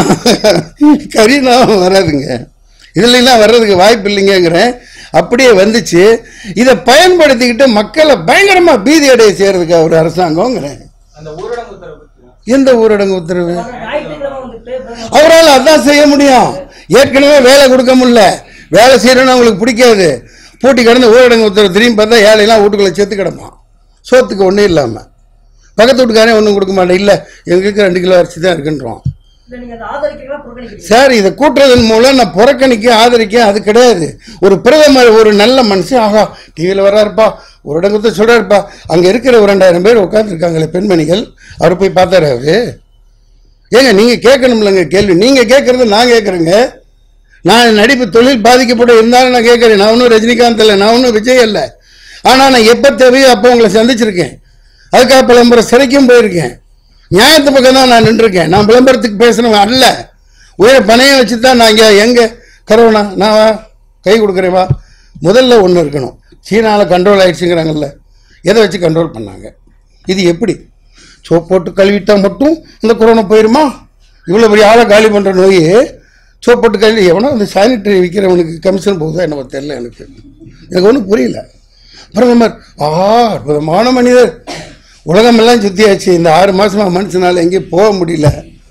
கரீனாவும் வராதுங்க இதுலலாம் வர்றதுக்கு வாய்ப்பு இல்லைங்கிறேன் அப்படியே வந்துச்சு இதை பயன்படுத்திக்கிட்டு மக்களை பயங்கரமா பீதி அடைய செய்யறதுக்கு ஒரு அரசாங்கங்கிறேன் அந்த ஊரடங்கு உத்தரவு பத்தி எந்த ஊரடங்கு உத்தரவு ஆனா ஞாயிற்றுக்கிழமை வந்துட்டு பிரதமர் அவரால் அதான் செய்ய முடியும் ஏற்கனவே வேலை கொடுக்க முடியல வேலை செய்யணும்னு அவங்களுக்கு பிடிக்காது பூட்டி கிடந்து ஊரடங்கு உத்தரவு திரும்பி பார்த்தா ஏழையெல்லாம் வீட்டுக்குள்ள செத்து கிடப்பான் சோத்துக்கு ஒன்றும் இல்லாமல் பக்கத்து வீட்டுக்காரன் ஒன்றும் கொடுக்க மாட்டேன் இல்லை எங்களுக்கு ரெண்டு கிலோ அரிசி தான் இருக்குன்றோம் இல்ல நீங்க அதை ஆதரிக்கிறீங்களா புறக்கணிக்கிறீங்க சார் இதை கூட்டுறதன் மூலம் நான் புறக்கணிக்க ஆதரிக்க அது கிடையாது ஒரு பிரதமர் ஒரு நல்ல மனுஷன் ஆகா டிவியில் வர்றாருப்பா ஒரு இடங்கத்தை சொல்கிறாருப்பா அங்கே இருக்கிற ஒரு ரெண்டாயிரம் பேர் உட்காந்துருக்காங்களே பெண்மணிகள் அவர் போய் பார்த்தாரு அவரு ஏங்க நீங்கள் கேட்கணும்லங்க கேள்வி நீங்கள் கேட்குறது நான் கேட்குறேங்க நான் நடிப்பு தொழில் பாதிக்கப்பட்டு இருந்தாலும் நான் கேட்குறேன் நான் ஒன்றும் ரஜினிகாந்த் இல்லை நான் ஒன்றும் விஜய் இல்லை ஆனால் நான் எப்போ தேவையோ அப்போ உங்களை சந்திச்சிருக்கேன் அதுக்காக பல முறை சிறைக்கும் போயிருக்கேன் நியாயத்து பக்கம் தான் நான் நின்றுருக்கேன் நான் விளம்பரத்துக்கு பேசுனவன் அல்ல உயிரை பணையம் வச்சு தான் நான் இங்கே எங்கே கரோனா நான் வா கை கொடுக்குறேன் வா முதல்ல ஒன்று இருக்கணும் சீனாவில் கண்ட்ரோல் ஆயிடுச்சுங்கிறாங்கல்ல எதை வச்சு கண்ட்ரோல் பண்ணாங்க இது எப்படி சோப் போட்டு கழுவிட்டா மட்டும் இந்த கொரோனா போயிருமா இவ்வளோ பெரிய ஆளை காலி பண்ணுற நோய் சோப் போட்டு கழுவி எவனோ அந்த சானிட்டரி விற்கிறவனுக்கு கமிஷன் போகுதா என்னவோ தெரியல எனக்கு எனக்கு ஒன்றும் புரியல பிரதமர் ஆ அற்புதமான மனிதர் உலகமெல்லாம் சுத்தியாச்சு இந்த ஆறு மாசமா மனுஷனால எங்கேயும் போக முடியல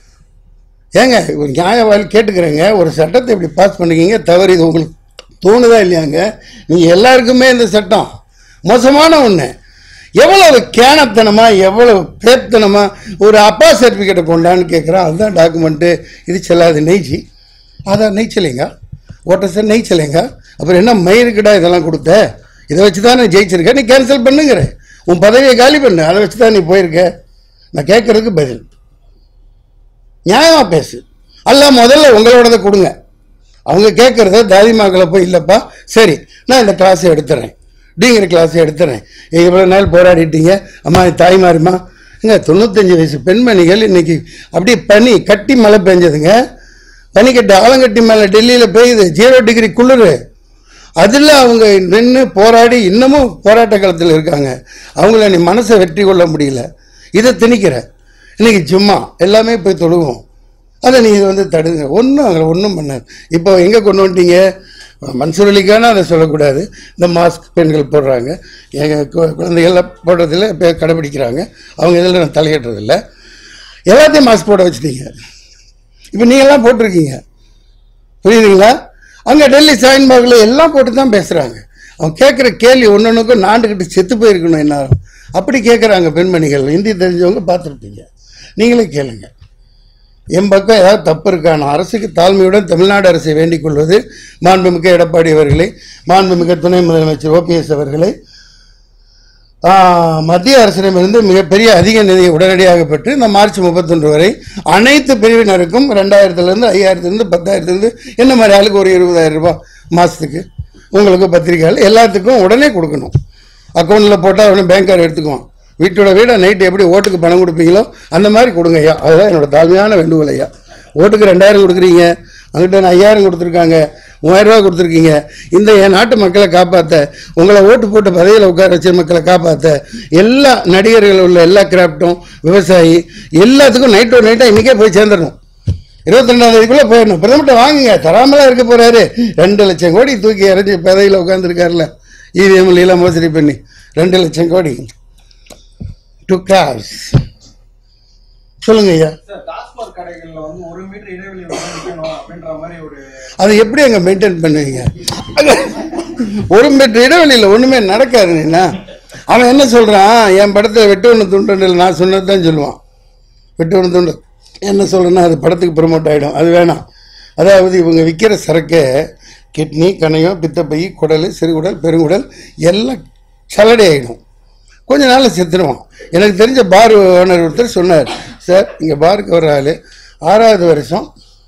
ஏங்க ஒரு நியாயவாளி கேட்டுக்கிறேங்க ஒரு சட்டத்தை இப்படி பாஸ் பண்ணிக்கிங்க தவறு இது உங்களுக்கு தோணுதா இல்லையாங்க நீங்கள் எல்லாருக்குமே இந்த சட்டம் மோசமான ஒன்று எவ்வளவு கேனத்தனமா எவ்வளவு பேத்தனமா ஒரு அப்பா சர்டிஃபிகேட்டை கொண்டான்னு கேட்குறான் அதுதான் டாக்குமெண்ட்டு இது செல்லாது நெய்ச்சி அதான் நெய்ச்சலைங்க ஓட்டர் சார் நெய்ச்சலைங்க அப்புறம் என்ன மயிருக்குடா இதெல்லாம் கொடுத்த இதை வச்சு தான் நான் ஜெயிச்சிருக்கேன் நீ கேன்சல் பண்ணுங்கிற உன் பதவியை காலி பண்ணு அதை வச்சு தான் நீ போயிருக்க நான் கேட்கறதுக்கு பதில் நியாயமாக பேசு அல்ல முதல்ல உங்களோடதை கொடுங்க அவங்க கேட்குறத தாதிமாக்களை போய் இல்லைப்பா சரி நான் இந்த கிளாஸை எடுத்துறேன் டிங்கிற கிளாஸை எடுத்துறேன் இவ்வளோ நாள் போராடிட்டீங்க அம்மா தாய்மாரிம்மா இங்க தொண்ணூத்தஞ்சு வயசு பெண்மணிகள் இன்னைக்கு அப்படியே பனி கட்டி மழை பெஞ்சதுங்க பனிக்கட்டு ஆலங்கட்டி மேலே டெல்லியில் பெய்யுது ஜீரோ டிகிரி குளிர் அதில் அவங்க நின்று போராடி இன்னமும் போராட்ட காலத்தில் இருக்காங்க அவங்கள நீ மனசை வெற்றி கொள்ள முடியல இதை திணிக்கிற இன்னைக்கு சும்மா எல்லாமே போய் தொழுவோம் அதை நீங்கள் வந்து தடுங்க ஒன்றும் அதில் ஒன்றும் பண்ணாது இப்போ எங்கே கொண்டு வந்துட்டீங்க மன்சூர் அலிக்கான அதை சொல்லக்கூடாது இந்த மாஸ்க் பெண்கள் போடுறாங்க எங்கள் குழந்தைகள் போடுறதில்ல இப்போ கடைபிடிக்கிறாங்க அவங்க இதில் நான் தலையிடுறதில்ல எல்லாத்தையும் மாஸ்க் போட வச்சுட்டீங்க இப்போ நீங்கள்லாம் போட்டிருக்கீங்க புரியுதுங்களா அங்கே டெல்லி ஷாயின்பாகில் எல்லாம் போட்டு தான் பேசுகிறாங்க அவன் கேட்குற கேள்வி ஒன்னொன்றுக்கும் நாண்டுக்கிட்டு செத்து போயிருக்கணும் என்ன அப்படி கேட்குறாங்க பெண்மணிகள் ஹிந்தி தெரிஞ்சவங்க பார்த்துருப்பீங்க நீங்களே கேளுங்க என் பக்கம் ஏதாவது தப்பு இருக்கான அரசுக்கு தாழ்மையுடன் தமிழ்நாடு அரசை வேண்டிக் கொள்வது மாண்புமிக்க எடப்பாடி அவர்களை மாண்புமிக்க துணை முதலமைச்சர் ஓபிஎஸ் அவர்களை ஆ, மத்திய அரசிடமிருந்து மிகப்பெரிய அதிக நிதியை உடனடியாக பெற்று இந்த மார்ச் முப்பத்தொன்று வரை அனைத்து பிரிவினருக்கும் ரெண்டாயிரத்துலேருந்து ஐயாயிரத்துலேருந்து பத்தாயிரத்துலேருந்து என்ன மாதிரி ஆளுக்கு ஒரு இருபதாயிரம் ரூபாய் மாதத்துக்கு உங்களுக்கு பத்திரிக்கைகள் எல்லாத்துக்கும் உடனே கொடுக்கணும் அக்கௌண்ட்டில் போட்டால் உடனே பேங்க்கார் எடுத்துக்குவான் வீட்டோட வீட நைட்டு எப்படி ஓட்டுக்கு பணம் கொடுப்பீங்களோ அந்த மாதிரி கொடுங்க ஐயா அதுதான் என்னோட தாழ்மையான வேண்டுகோள் ஐயா ஓட்டுக்கு ரெண்டாயிரம் கொடுக்குறீங்க அங்கிட்ட நான் ஐயாயிரம் கொடுத்துருக்காங்க மூவாயிரம் ரூபாய் கொடுத்துருக்கீங்க இந்த என் நாட்டு மக்களை காப்பாற்ற உங்களை ஓட்டு போட்டு பதவியில் உட்கார வச்ச மக்களை காப்பாற்ற எல்லா நடிகர்கள் உள்ள எல்லா கிராஃப்ட்டும் விவசாயி எல்லாத்துக்கும் நைட்டோ நைட்டாக இன்றைக்கே போய் சேர்ந்துடணும் இருபத்தி ரெண்டாம் தேதிக்குள்ளே போயிடணும் பிரதமர்கிட்ட வாங்குங்க தராமலாம் இருக்க போறாரு ரெண்டு லட்சம் கோடி தூக்கி இறஞ்சி பதவியில் உட்காந்துருக்காருல இவிஎம்ல எல்லாம் மோசடி பண்ணி ரெண்டு லட்சம் கோடி டு கார்ஸ் சொல்லுங்க ஐயா சார் டாஸ்மாக் கடைகள்ல வந்து ஒரு மீட்டர் இடைவெளி வந்து நிக்கணும் அப்படின்ற மாதிரி ஒரு அதை எப்படி அங்கே மெயின்டைன் பண்ணுவீங்க ஒரு மீட்டர் இடைவெளியில் ஒன்றுமே நடக்காது நீனா அவன் என்ன சொல்கிறான் என் படத்தில் வெட்டு ஒன்று துண்டு நான் சொன்னது தான் சொல்லுவான் வெட்டு ஒன்று துண்டு என்ன சொல்கிறேன்னா அது படத்துக்கு ப்ரமோட் ஆகிடும் அது வேணாம் அதாவது இவங்க விற்கிற சரக்கை கிட்னி கணையம் பித்தப்பை குடல் சிறுகுடல் பெருங்குடல் எல்லாம் சலடை ஆகிடும் கொஞ்ச நாளில் செத்துருவான் எனக்கு தெரிஞ்ச பார் ஓனர் ஒருத்தர் சொன்னார் சார் இங்கே பாருக்கு வர ஆள் ஆறாவது வருஷம்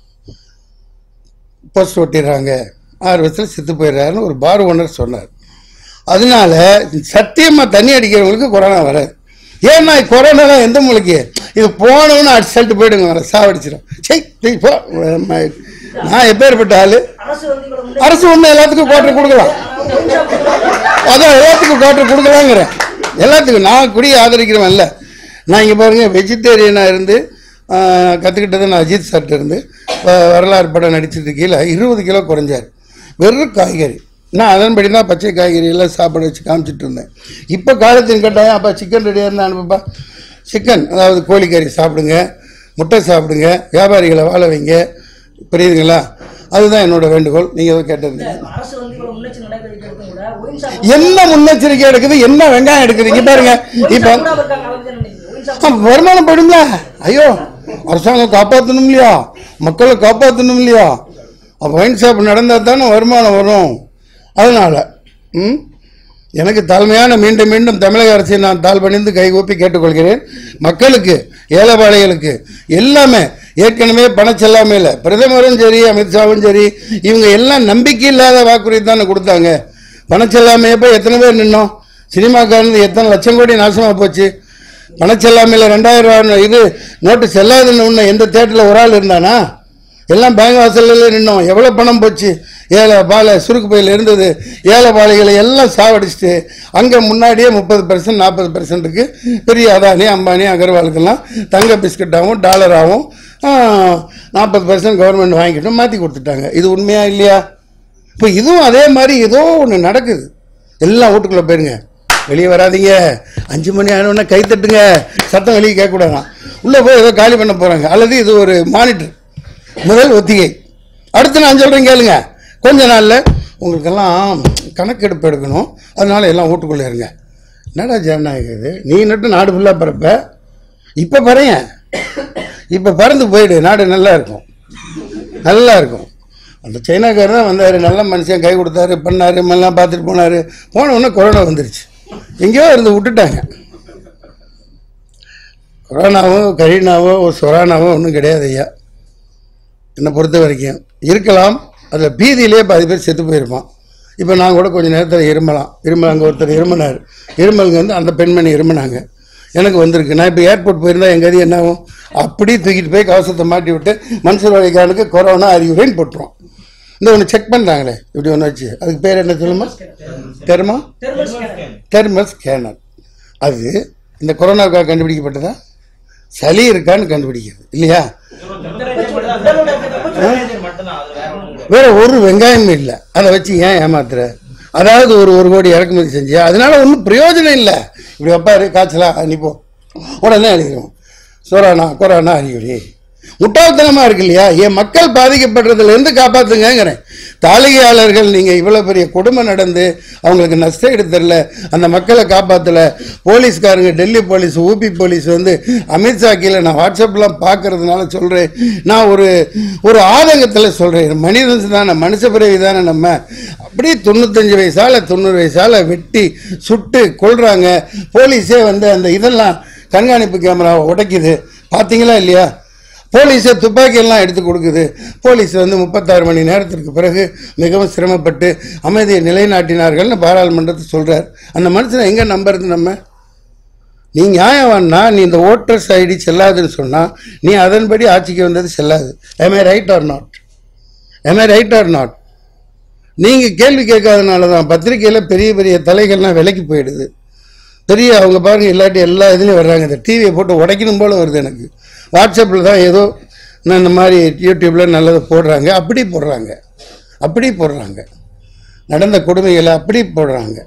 போஸ்ட் ஒட்டிடுறாங்க ஆறு வருஷத்தில் செத்து போயிடுறாருன்னு ஒரு பார் ஓனர் சொன்னார் அதனால சத்தியமாக தண்ணி அடிக்கிறவங்களுக்கு கொரோனா வராது ஏன்னா கொரோனாலாம் எந்த மூளைக்கு இது போனவனு அடிச்சுட்டு போயிடுங்க வர சாவடிச்சிடும் சரி தூக்கி போ ம- நான் எப்பேற்பட்ட ஆள் அரசு வந்து இவ்வளவு முன்னே- அரசு ஒன்று எல்லாத்துக்கும் கோட்டர் கொடுக்கலாம் அதான் எல்லாத்துக்கும் கோட்டர் கொடுக்கலாங்கிறேன் எல்லாத்துக்கும் நான் குடி ஆதரிக்கிறவன் இல்லை நான் இங்கே பாருங்கள் வெஜிடேரியனாக இருந்து ஆஹ், கற்றுக்கிட்டது நான் அஜித் சார்ட்ட இருந்து வ- வரலாறு படம் நடிச்சது கீழே இருபது கிலோ குறைஞ்சார் வெறும் காய்கறி நான் அதன்படி தான் பச்சை காய்கறி எல்லாம் சாப்பிட வச்சு காமிச்சிட்டு இருந்தேன் இப்போ காலத்தின் கட்டாயம் அப்போ சிக்கன் ரெடியாக இருந்தா அனுப்புப்பா சிக்கன் அதாவது கோழிக்கறி சாப்பிடுங்க முட்டை சாப்பிடுங்க வியாபாரிகளை வாழ வைங்க புரியுதுங்களா அதுதான் என்னோட வேண்டுகோள் நீங்கள் எதுவும் கேட்டிருந்தீங்க அரசு வந்து இவ்வளவு முன்னெச்சரிக்கை நடவடிக்கை எடுத்தும் கூட ஒயின் ஷாப் என்ன முன்னெச்சரிக்கை எடுக்குது என்ன வெங்காயம் எடுக்குது இங்க பாருங்க ஒயின் இப்ப ஷாப் கூட இருக்காங்க அவங்க தான் நினைக்கிறேன் ஒயின் ஷாப் ஆ, வருமானம் போயிடுங்களா ஐயோ அரசாங்கம் காப்பாற்றணும் இல்லையா மக்களை காப்பாற்றணும் இல்லையா அப்போ ஒயின் ஷாப் நடந்தால் தானே வருமானம் வரும் அதனால ம் எனக்கு தாழ்மையான மீண்டும் மீண்டும் தமிழக அரசை நான் தாழ் பணிந்து கைகூப்பி கேட்டுக்கொள்கிறேன் மக்களுக்கு ஏழைபாளைகளுக்கு எல்லாமே ஏற்கனவே பணச்செல்லாமையில் பிரதமரும் சரி அமித்ஷாவும் சரி இவங்க எல்லாம் நம்பிக்கை இல்லாத வாக்குறுதி தானே கொடுத்தாங்க பணச்செல்லாமையை போய் எத்தனை பேர் நின்னோம் சினிமாக்காரன் எத்தனை லட்சம் கோடி நாசமாக போச்சு பணச்செல்லாமையில் ரெண்டாயிரம் ரூபா இது நோட்டு செல்லாதுன்னு ஒன்று எந்த தேட்டரில் ஒரு ஆள் இருந்தானா எல்லாம் பேங்க் வாசல்ல நின்னோம் எவ்வளோ பணம் போச்சு ஏழை பாலை சுருக்கு பையில் இருந்தது ஏழை பாலைகளை எல்லாம் சாவடிச்சிட்டு அங்கே முன்னாடியே முப்பது பர்சன்ட் நாற்பது பர்சன்ட்டுக்கு பெரிய அதானி அம்பானி அகர்வாலுக்கெல்லாம் தங்க பிஸ்கட்டாகவும் டாலராகவும் நாற்பது பர்சன்ட் கவர்மெண்ட் வாங்கிட்டு மாற்றி கொடுத்துட்டாங்க இது உண்மையா இல்லையா இப்போ இதுவும் அதே மாதிரி ஏதோ ஒன்று நடக்குது எல்லாம் வீட்டுக்குள்ளே போயிருங்க வெளியே வராதீங்க அஞ்சு மணி ஆனோடனே கை தட்டுங்க சத்தம் வெளியே கேட்கக்கூடாதான் உள்ளே போய் ஏதோ காலி பண்ண போகிறாங்க அல்லது இது ஒரு மானிட்டர் முதல் ஒத்திகை அடுத்து நான் சொல்கிறேன் கேளுங்க கொஞ்ச நாளில் உங்களுக்கெல்லாம் கணக்கெடுப்பு எடுக்கணும் அதனால எல்லாம் வீட்டுக்குள்ளே இருங்க என்னடா ஜனநாயகம் இது நீ நட்டு நாடு ஃபுல்லாக பிறப்ப இப்போ பறையன் இப்போ பறந்து போயிடு நாடு நல்லா இருக்கும் நல்லா இருக்கும் அந்த சைனாக்காரர் தான் வந்தார் நல்ல மனுஷன் கை கொடுத்தாரு பண்ணாரு எல்லாம் பார்த்துட்டு போனார் போன உடனே கொரோனா வந்துருச்சு எங்கேயோ இருந்து விட்டுட்டாங்க கொரோனாவோ கரீனாவோ ஒரு சொரானாவோ ஒன்றும் கிடையாது ஐயா என்னை பொறுத்த வரைக்கும் இருக்கலாம் அதில் பீதியிலே பாதி பேர் செத்து போயிருப்பான் இப்போ நான் கூட கொஞ்சம் நேரத்தில் இருமலாம் இருமல் அங்கே ஒருத்தர் இருமனார் இருமலுங்க வந்து அந்த பெண்மணி இருமனாங்க எனக்கு வந்திருக்கு நான் இப்போ ஏர்போர்ட் போயிருந்தா எங்கள் கதி என்ன ஆகும் அப்படியே தூக்கிட்டு போய் கவசத்தை மாட்டி விட்டு மனுஷர் வழிகாரனுக்கு கொரோனா அறிகுறின்னு போட்டுருவோம் இந்த ஒன்று செக் பண்ணுறாங்களே இப்படி ஒன்று வச்சு அதுக்கு பேர் என்ன சொல்லுமா தெர்மா தெர்மல் ஸ்கேனர் தெர்மல் ஸ்கேனர் அது இந்த கொரோனாவுக்காக கண்டுபிடிக்கப்பட்டதா சளி இருக்கான்னு கண்டுபிடிக்கிறது இல்லையா உடலோட வெப்பநிலை மட்டும்தான் அது வேற ஒண்ணும் கிடையாது. வேற ஒரு வெங்காயமும் இல்லை அதை வச்சு ஏன் ஏமாத்துற அதாவது ஒரு ஒரு கோடி இறக்குமதி செஞ்சு அதனால ஒன்றும் பிரயோஜனம் இல்லை இப்படி வைப்பாரு காய்ச்சலா நீ போ உடனே எழுதிடுவோம் சொரானா கொரோனா அறிகுறி முட்டாள்தனமா இருக்கு இல்லையா என் மக்கள் பாதிக்கப்படுறதுல இருந்து காப்பாத்துங்கிறேன் தாளிகையாளர்கள் நீங்க இவ்வளவு பெரிய கொடுமை நடந்து அவங்களுக்கு நஷ்டம் எடுத்தரல அந்த மக்களை காப்பாத்தல போலீஸ்காரங்க டெல்லி போலீஸ் ஊபி போலீஸ் வந்து அமித்ஷா கீழே நான் வாட்ஸ்அப்லாம் பார்க்கறதுனால சொல்றேன் நான் ஒரு ஒரு ஆதங்கத்தில் சொல்றேன் மனிதன் தானே மனுஷ பிறவி தானே நம்ம அப்படியே தொண்ணூத்தஞ்சு வயசால தொண்ணூறு வயசால வெட்டி சுட்டு கொல்றாங்க போலீஸே வந்து அந்த இதெல்லாம் கண்காணிப்பு கேமராவை உடைக்குது பார்த்தீங்களா இல்லையா போலீஸே துப்பாக்கி எல்லாம் எடுத்து கொடுக்குது போலீஸ் வந்து முப்பத்தாறு மணி நேரத்திற்கு பிறகு மிகவும் சிரமப்பட்டு அமைதியை நிலைநாட்டினார்கள்னு பாராளுமன்றத்தை சொல்றார் அந்த மனுஷனை எங்க நம்புறது நம்ம நீ நியாயவான்னா நீ இந்த ஓட்டர்ஸ் ஐடி செல்லாதுன்னு சொன்னா நீ அதன்படி ஆட்சிக்கு வந்தது செல்லாது am I right or not am I right or not நீங்க கேள்வி கேட்காதனால தான் பத்திரிக்கையில பெரிய பெரிய தலைகள்லாம் விலைக்கு போயிடுது பெரிய அவங்க பாருங்க இல்லாட்டி எல்லா இதுலேயும் வர்றாங்க இந்த டிவியை போட்டு உடைக்கணும் போல வருது எனக்கு வாட்ஸ்அப்பில் தான் ஏதோ நான் இந்த மாதிரி யூடியூப்பில் நல்லதை போடுறாங்க அப்படி போடுறாங்க அப்படி போடுறாங்க நடந்த கொடுமைகளை அப்படி போடுறாங்க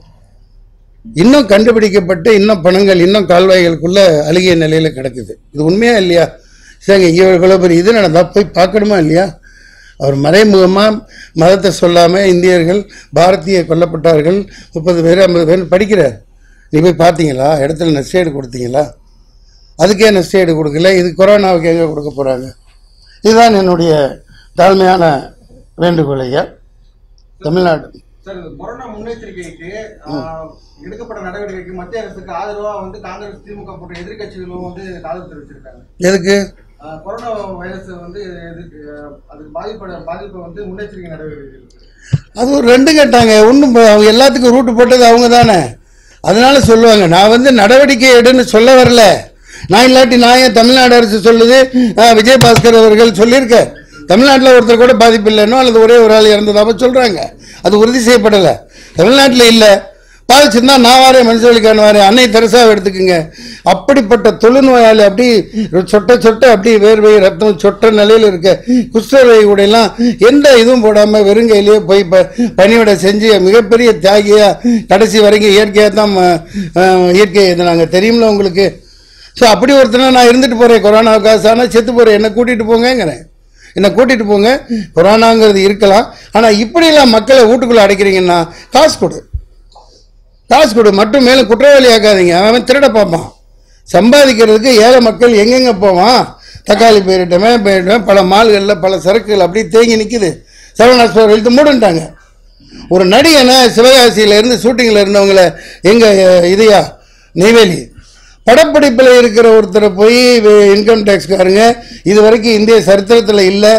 இன்னும் கண்டுபிடிக்கப்பட்டு இன்னும் பணங்கள் இன்னும் கால்வாய்களுக்குள்ள அழுகிய நிலையில் கிடக்குது இது உண்மையா இல்லையா சரிங்க இங்கே இவ்வளோ பெரிய இது நடந்தா போய் பார்க்கணுமா இல்லையா அவர் மறைமுகமாக மதத்தை சொல்லாமல் இந்தியர்கள் பாரதிய கொல்லப்பட்டார்கள் முப்பது பேர் ஐம்பது பேர் படிக்கிறார் நீ போய் பார்த்தீங்களா இடத்துல நஷ்டேடு கொடுத்தீங்களா அதுக்கே நஷ்டேடு கொடுக்கல இது கொரோனாவுக்கு எங்கே கொடுக்க போகிறாங்க இதுதான் என்னுடைய தாழ்மையான வேண்டுகோள் ஐயா தமிழ்நாடு சார் இந்த கொரோனா முன்னெச்சரிக்கைக்கு ஆஹ், எடுக்கப்பட்ட நடவடிக்கைக்கு மத்திய அரசுக்கு ஆதரவா வந்து காங்கிரஸ் திமுக போன்ற எதிர்க்கட்சிகளும் வந்து ஆதரவு தெரிவிச்சிருக்காங்க எதுக்கு ஆஹ், கொரோனா வைரஸ் வந்து எதுக்கு ஆஹ், அதுக்கு பாதிப்பட பாதிப்பை வந்து முன்னெச்சரிக்கை நடவடிக்கை அது ஒரு ரெண்டு கேட்டாங்க ஒன்றும் அவங்க எல்லாத்துக்கும் ரூட்டு போட்டது அவங்க தானே அதனால சொல்லுவாங்க நான் வந்து நடவடிக்கை எடுன்னு சொல்ல வரல நான் இல்லாட்டி நான் ஏன் தமிழ்நாடு அரசு சொல்லுது ஆ, விஜயபாஸ்கர் அவர்கள் சொல்லியிருக்க தமிழ்நாட்டில் ஒருத்தர் கூட பாதிப்பு இல்லைன்னோ அல்லது ஒரே ஒரு ஆள் இறந்ததாக சொல்கிறாங்க அது உறுதி செய்யப்படலை தமிழ்நாட்டில் இல்லை பாதிச்சிருந்தா நான் வரேன் மனுஷவழிக்கான வரேன் அன்னை தெரசாவை எடுத்துக்குங்க அப்படிப்பட்ட தொழுநோயாளி அப்படி சொட்ட சொட்ட அப்படி வேர்வை ரத்தம் சொட்ட நிலையில் இருக்க குஷ்டரோகி கூடையெல்லாம் எந்த இதுவும் போடாமல் வெறுங்கையிலேயே போய் ப பணிவிட செஞ்சு மிகப்பெரிய தியாகியா கடைசி வரைக்கும் இயற்கையாக தான் ம- அஹ், இயற்கை எழுதினாங்க தெரியுமில உங்களுக்கு ஸோ அப்படி ஒருத்தனை நான் இருந்துட்டு போகிறேன் கொரோனாவுக்காக ஆனால் செத்து போகிறேன் என்னை கூட்டிகிட்டு போங்கங்கிறேன் என்னை கூட்டிகிட்டு போங்க கொரோனாங்கிறது இருக்கலாம் ஆனால் இப்படியெல்லாம் மக்களை வீட்டுக்குள்ளே அடைக்கிறீங்கன்னா காசு கொடு காசு கொடு மட்டும் மேலும் குற்றவாளி ஆக்காதீங்க அவன் திருட பார்ப்பான் சம்பாதிக்கிறதுக்கு ஏழை மக்கள் எங்கெங்க போவான் தக்காளி போயிட்டமே போயிட்டமே பல மால்களில் பல சரக்குகள் அப்படியே தேங்கி நிற்குது சரவணா ஸ்டோர் இழுத்து மூடுன்ட்டாங்க ஒரு நடிகனை சிவகாசியில இருந்து ஷூட்டிங்கில் இருந்தவங்கள எங்க அஹ், இதையா நெய்வேலி படப்பிடிப்பில் இருக்கிற ஒருத்தரை போய் இன்கம் டேக்ஸ்காரங்க இது வரைக்கும் இந்திய சரித்திரத்தில் இல்லை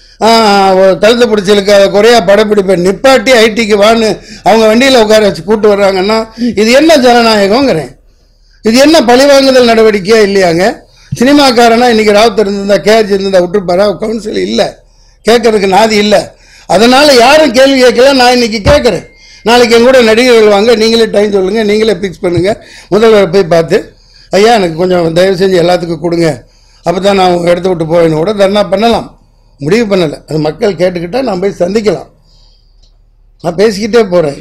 கழுத்தை பிடிச்சலுக்கு அதை குறையா படப்பிடிப்பை நிப்பாட்டி ஐடிக்கு வான்னு அவங்க வண்டியில் உட்கார வச்சு கூட்டு வர்றாங்கன்னா இது என்ன ஜனநாயகங்கிறேன் இது என்ன பழிவாங்குதல் நடவடிக்கையா இல்லையாங்க சினிமாக்காரனா இன்னைக்கு ராவுத்தர் இருந்திருந்தா கேஆர்ஜி இருந்திருந்தா விட்டுருப்பாரா கவுன்சில் இல்லை கேட்கறதுக்கு நாதி இல்லை அதனால யாரும் கேள்வி கேட்கல நான் இன்னைக்கு கேட்குறேன் நாளைக்கு என் கூட நடிகர்கள் வாங்க நீங்களே டைம் சொல்லுங்க நீங்களே ஃபிக்ஸ் பண்ணுங்க முதல்வரை போய் பார்த்து ஐயா எனக்கு கொஞ்சம் தயவு செஞ்சு எல்லாத்துக்கும் கொடுங்க அப்போ தான் நான் உங்க இடத்த விட்டு போவேன்னு கூட தர்ணா பண்ணலாம் முடிவு பண்ணலை அது மக்கள் கேட்டுக்கிட்டா நான் போய் சந்திக்கலாம் நான் பேசிக்கிட்டே போகிறேன்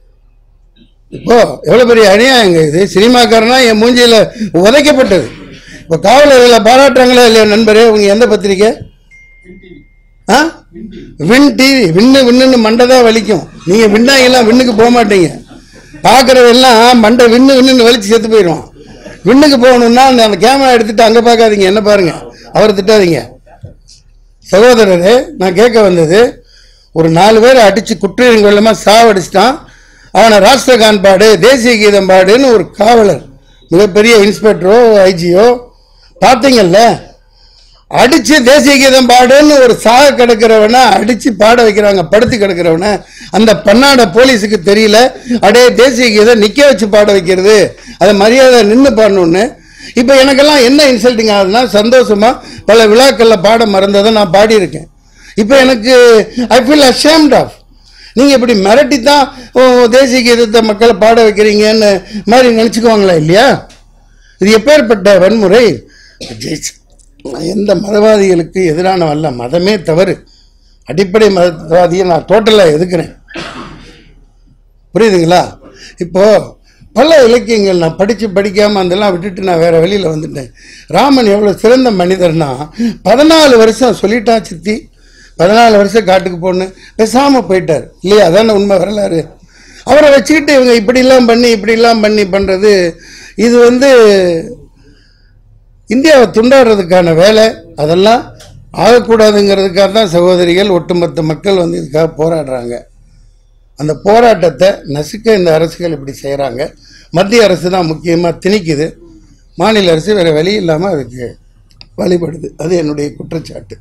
இப்போ எவ்வளோ பெரிய அநியாயங்க இது சினிமாக்காரனா என் மூஞ்சியில் உதைக்கப்பட்டது இப்போ காவலர்களை பாராட்டுறாங்களா இல்லையா நண்பரே உங்க எந்த பத்திரிக்கை ஆ வின் டிவி விண்ணு விண்ணுன்னு மண்டை தான் வலிக்கும் நீங்கள் விண்ணாங்கெல்லாம் விண்ணுக்கு போக மாட்டீங்க பார்க்குறவெல்லாம் மண்டை விண்ணு விண்ணுன்னு வலிச்சு செத்து போயிடுவான் விண்ணுக்கு போகணும்னா அந்த அந்த கேமரா எடுத்துட்டு அங்கே பார்க்காதீங்க என்ன பாருங்க அவரை திட்டாதீங்க சகோதரரே நான் கேட்க வந்தது ஒரு நாலு பேரை அடிச்சு குற்றம் கொள்ளமா சாவடிச்சிட்டான் அவனை ராஷ்டிரகான் பாடு தேசிய கீதம் பாடுன்னு ஒரு காவலர் மிகப்பெரிய இன்ஸ்பெக்டரோ ஐஜியோ பார்த்தீங்கல்ல அடிச்சு தேசிய கீதம் பாடுன்னு ஒரு சாக கிடக்கிறவனை அடிச்சு பாட வைக்கிறாங்க படுத்து கிடக்கிறவனை அந்த பன்னாட போலீஸுக்கு தெரியல அடே தேசிய கீதம் நிக்க வச்சு பாட வைக்கிறது அதை மரியாதை நின்று பாடணும்னு இப்போ எனக்கெல்லாம் என்ன இன்சல்ட்டிங் ஆகுதுன்னா சந்தோஷமா பல விழாக்கள்ல பாட மறந்ததை நான் பாடியிருக்கேன் இப்போ எனக்கு ஐ ஃபீல் ashamed ஆஃப் நீங்கள் இப்படி மிரட்டி தான் ஓ, தேசிய கீதத்தை மக்களை பாட வைக்கிறீங்கன்னு மாதிரி நினச்சிக்குவாங்களா இல்லையா இது எப்பேற்பட்ட வன்முறை ஜெயிச்சு நான் எந்த மதவாதிகளுக்கு எதிரான அல்ல மதமே தவறு அடிப்படை மதவாதியை நான் டோட்டலாக எதுக்குறேன் புரியுதுங்களா இப்போ பல இலக்கியங்கள் நான் படித்து படிக்காமல் அதெல்லாம் விட்டுட்டு நான் வேற வெளியில் வந்துட்டேன் ராமன் எவ்வளோ சிறந்த மனிதர்னா பதினாலு வருஷம் சொல்லிட்டான் சித்தி பதினாலு வருஷம் காட்டுக்கு போன்னு பேசாமல் போயிட்டார் இல்லையா அதானே உண்மை வரலாறு அவரை வச்சுக்கிட்டு இவங்க இப்படிலாம் பண்ணி இப்படிலாம் பண்ணி பண்ணுறது இது வந்து இந்தியாவை துண்டாடுறதுக்கான வேலை அதெல்லாம் ஆகக்கூடாதுங்கிறதுக்காக தான் சகோதரிகள் ஒட்டுமொத்த மக்கள் வந்து இதுக்காக போராடுறாங்க அந்த போராட்டத்தை நசுக்க இந்த அரசுகள் இப்படி செய்கிறாங்க மத்திய அரசு தான் முக்கியமாக திணிக்குது மாநில அரசு வேறு வழி இல்லாமல் அதுக்கு வழிபடுது அது என்னுடைய குற்றச்சாட்டு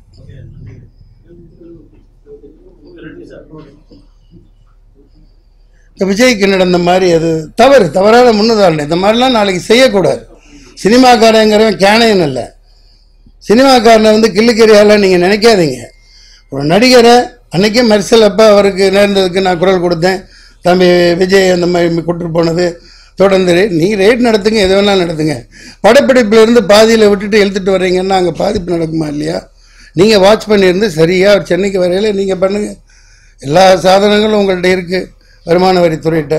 இந்த விஜய்க்கு நடந்த மாதிரி அது தவறு தவறான முன்னுதாரணை இந்த மாதிரிலாம் நாளைக்கு செய்யக்கூடாது சினிமாக்காரங்கிறவன் கேனையன் இல்லை சினிமாக்காரனை வந்து கிள்ளுக்கறியால நீங்கள் நினைக்காதீங்க ஒரு நடிகரை அன்னைக்கே மெர்சல் அப்போ அவருக்கு நேர்ந்ததுக்கு நான் குரல் கொடுத்தேன் தம்பி விஜய் அந்த மாதிரி கூட்டு போனது தொடர்ந்து ரே- நீ ரேட் நடத்துங்க எது வேணாலும் நடத்துங்க படப்பிடிப்புல இருந்து பாதியில் விட்டுட்டு இழுத்துட்டு வர்றீங்கன்னா அங்கே பாதிப்பு நடக்குமா இல்லையா நீங்கள் வாட்ச் பண்ணியிருந்து சரியாக அவர் சென்னைக்கு வரையில நீங்கள் பண்ணுங்கள் எல்லா சாதனங்களும் உங்கள்கிட்ட இருக்குது வருமான வரித்துறையிட்ட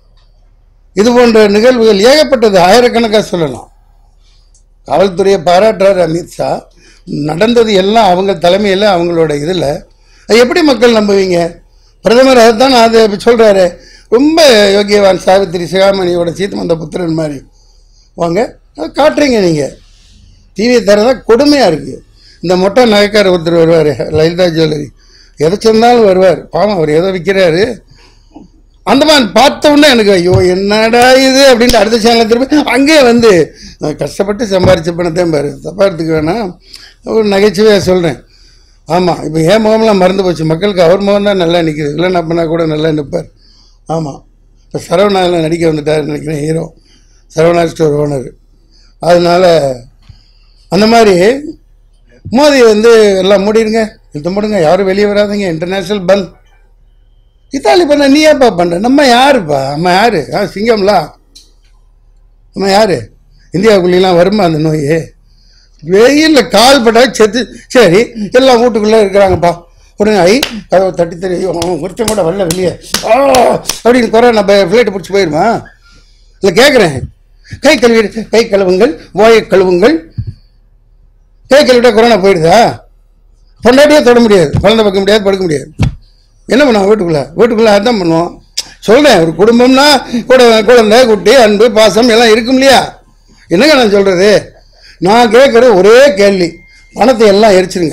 இது போன்ற நிகழ்வுகள் ஏகப்பட்டது ஆயிரக்கணக்காக சொல்லலாம் காவல்துறையை பாராட்டுறார் அமித்ஷா நடந்தது எல்லாம் அவங்க தலைமையில் அவங்களோட இதில் அது எப்படி மக்கள் நம்புவீங்க பிரதமர் அதுதான் அதை சொல்கிறாரு ரொம்ப யோகியவான் சாவித்திரி சிகாமணியோட சீத்தமந்த புத்திரன் மாதிரி வாங்க அதை காட்டுறீங்க நீங்கள் டிவியை தரதான் கொடுமையாக இருக்குது இந்த மொட்டை நகைக்கார ஒருத்தர் வருவார் லலிதா ஜுவல்லரி எதை சொன்னாலும் வருவார் பாவம் அவர் எதை விற்கிறாரு அந்த மாதிரி பார்த்த உடனே எனக்கு ஐயோ என்னடா இது அப்படின்ட்டு அடுத்த சேனலில் திரும்பி அங்கேயே வந்து நான் கஷ்டப்பட்டு சம்பாரிச்ச பணத்தையும் பாரு தப்பா எடுத்துக்க வேணாம் ஒரு நகைச்சுவையாக சொல்கிறேன் ஆமாம் இப்போ என் முகம்லாம் மறந்து போச்சு மக்களுக்கு அவர் முகம் தான் நல்லா நிற்கிது இல்லைன்னா பண்ணா கூட நல்லா நிற்பார் ஆமாம் இப்போ சரவணாவில் நடிக்க வந்துட்டார் நினைக்கிறேன் ஹீரோ சரவணா ஸ்டோர் ஓனர் அதனால அந்த மாதிரி மோதி வந்து எல்லாம் மூடிடுங்க இழுத்து மூடுங்க யாரும் வெளியே வராதீங்க இன்டர்நேஷ்னல் பந்த் இத்தாலி பண்ண நீ ஏப்பா பண்ற நம்ம யாருப்பா நம்ம யாரு ஆ சிங்கம்லா நம்ம யாரு இந்தியாவுக்குள்ளெல்லாம் வருமா அந்த நோய் வெயிலில் கால் பட்டா செத்து சரி எல்லாம் வீட்டுக்குள்ளே இருக்கிறாங்கப்பா உடனே ஐ கதவை தட்டி தட்டி ஐயோ, அவன் ஒருத்தன் கூட வரல வெளியே ஆ அப்படின்னு கொரோனா ஃப்ளைட்டை பிடிச்சி போயிடுமா இல்லை கேட்குறேன் கை கழுவி கை கழுவுங்கள் வாயை கழுவுங்கள் கை கழுவிட்டா கொரோனா போயிடுதா பொண்டாட்டியே தொட முடியாது குழந்தை பார்க்க முடியாது படுக்க முடியாது என்ன பண்ணுவோம் வீட்டுக்குள்ள வீட்டுக்குள்ள அதான் பண்ணுவோம் சொல்றேன் ஒரு குடும்பம்னா கூட குழந்தை குட்டி அன்பு பாசம் எல்லாம் இருக்கும் இல்லையா என்னங்க நான் சொல்றது நான் கேட்குற ஒரே கேள்வி பணத்தை எல்லாம் எரிச்சிருங்க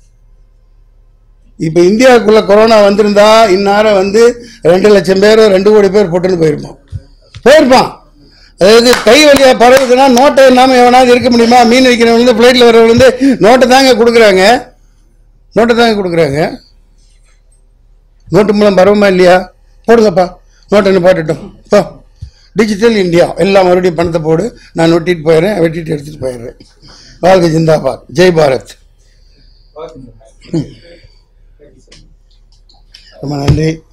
இப்போ இந்தியாவுக்குள்ள கொரோனா வந்திருந்தா இந்நேரம் வந்து ரெண்டு லட்சம் பேர் ரெண்டு கோடி பேர் போட்டுன்னு போயிருப்பான் போயிருப்பான் அதாவது கை வழியா பரவுதுன்னா நோட்டை இல்லாமல் எவனாவது இருக்க முடியுமா மீன் விற்கிறவங்க ஃப்ளைட்டில் வரவங்க வந்து நோட்டை தாங்க கொடுக்குறாங்க நோட்டை தாங்க கொடுக்குறாங்க நோட்டு மூலம் பரவுமா இல்லையா போடுங்கப்பா நோட்டை நிப்பாட்டட்டும் போ டிஜிட்டல் இந்தியா எல்லாம் மறுபடியும் பணத்தை போடு நான் நொட்டிட்டு போயிடுறேன் வெட்டிட்டு எடுத்துகிட்டு போயிடுறேன் வாழ்க ஜிந்தாபாத் ஜெய் பாரத் ரொம்ப நன்றி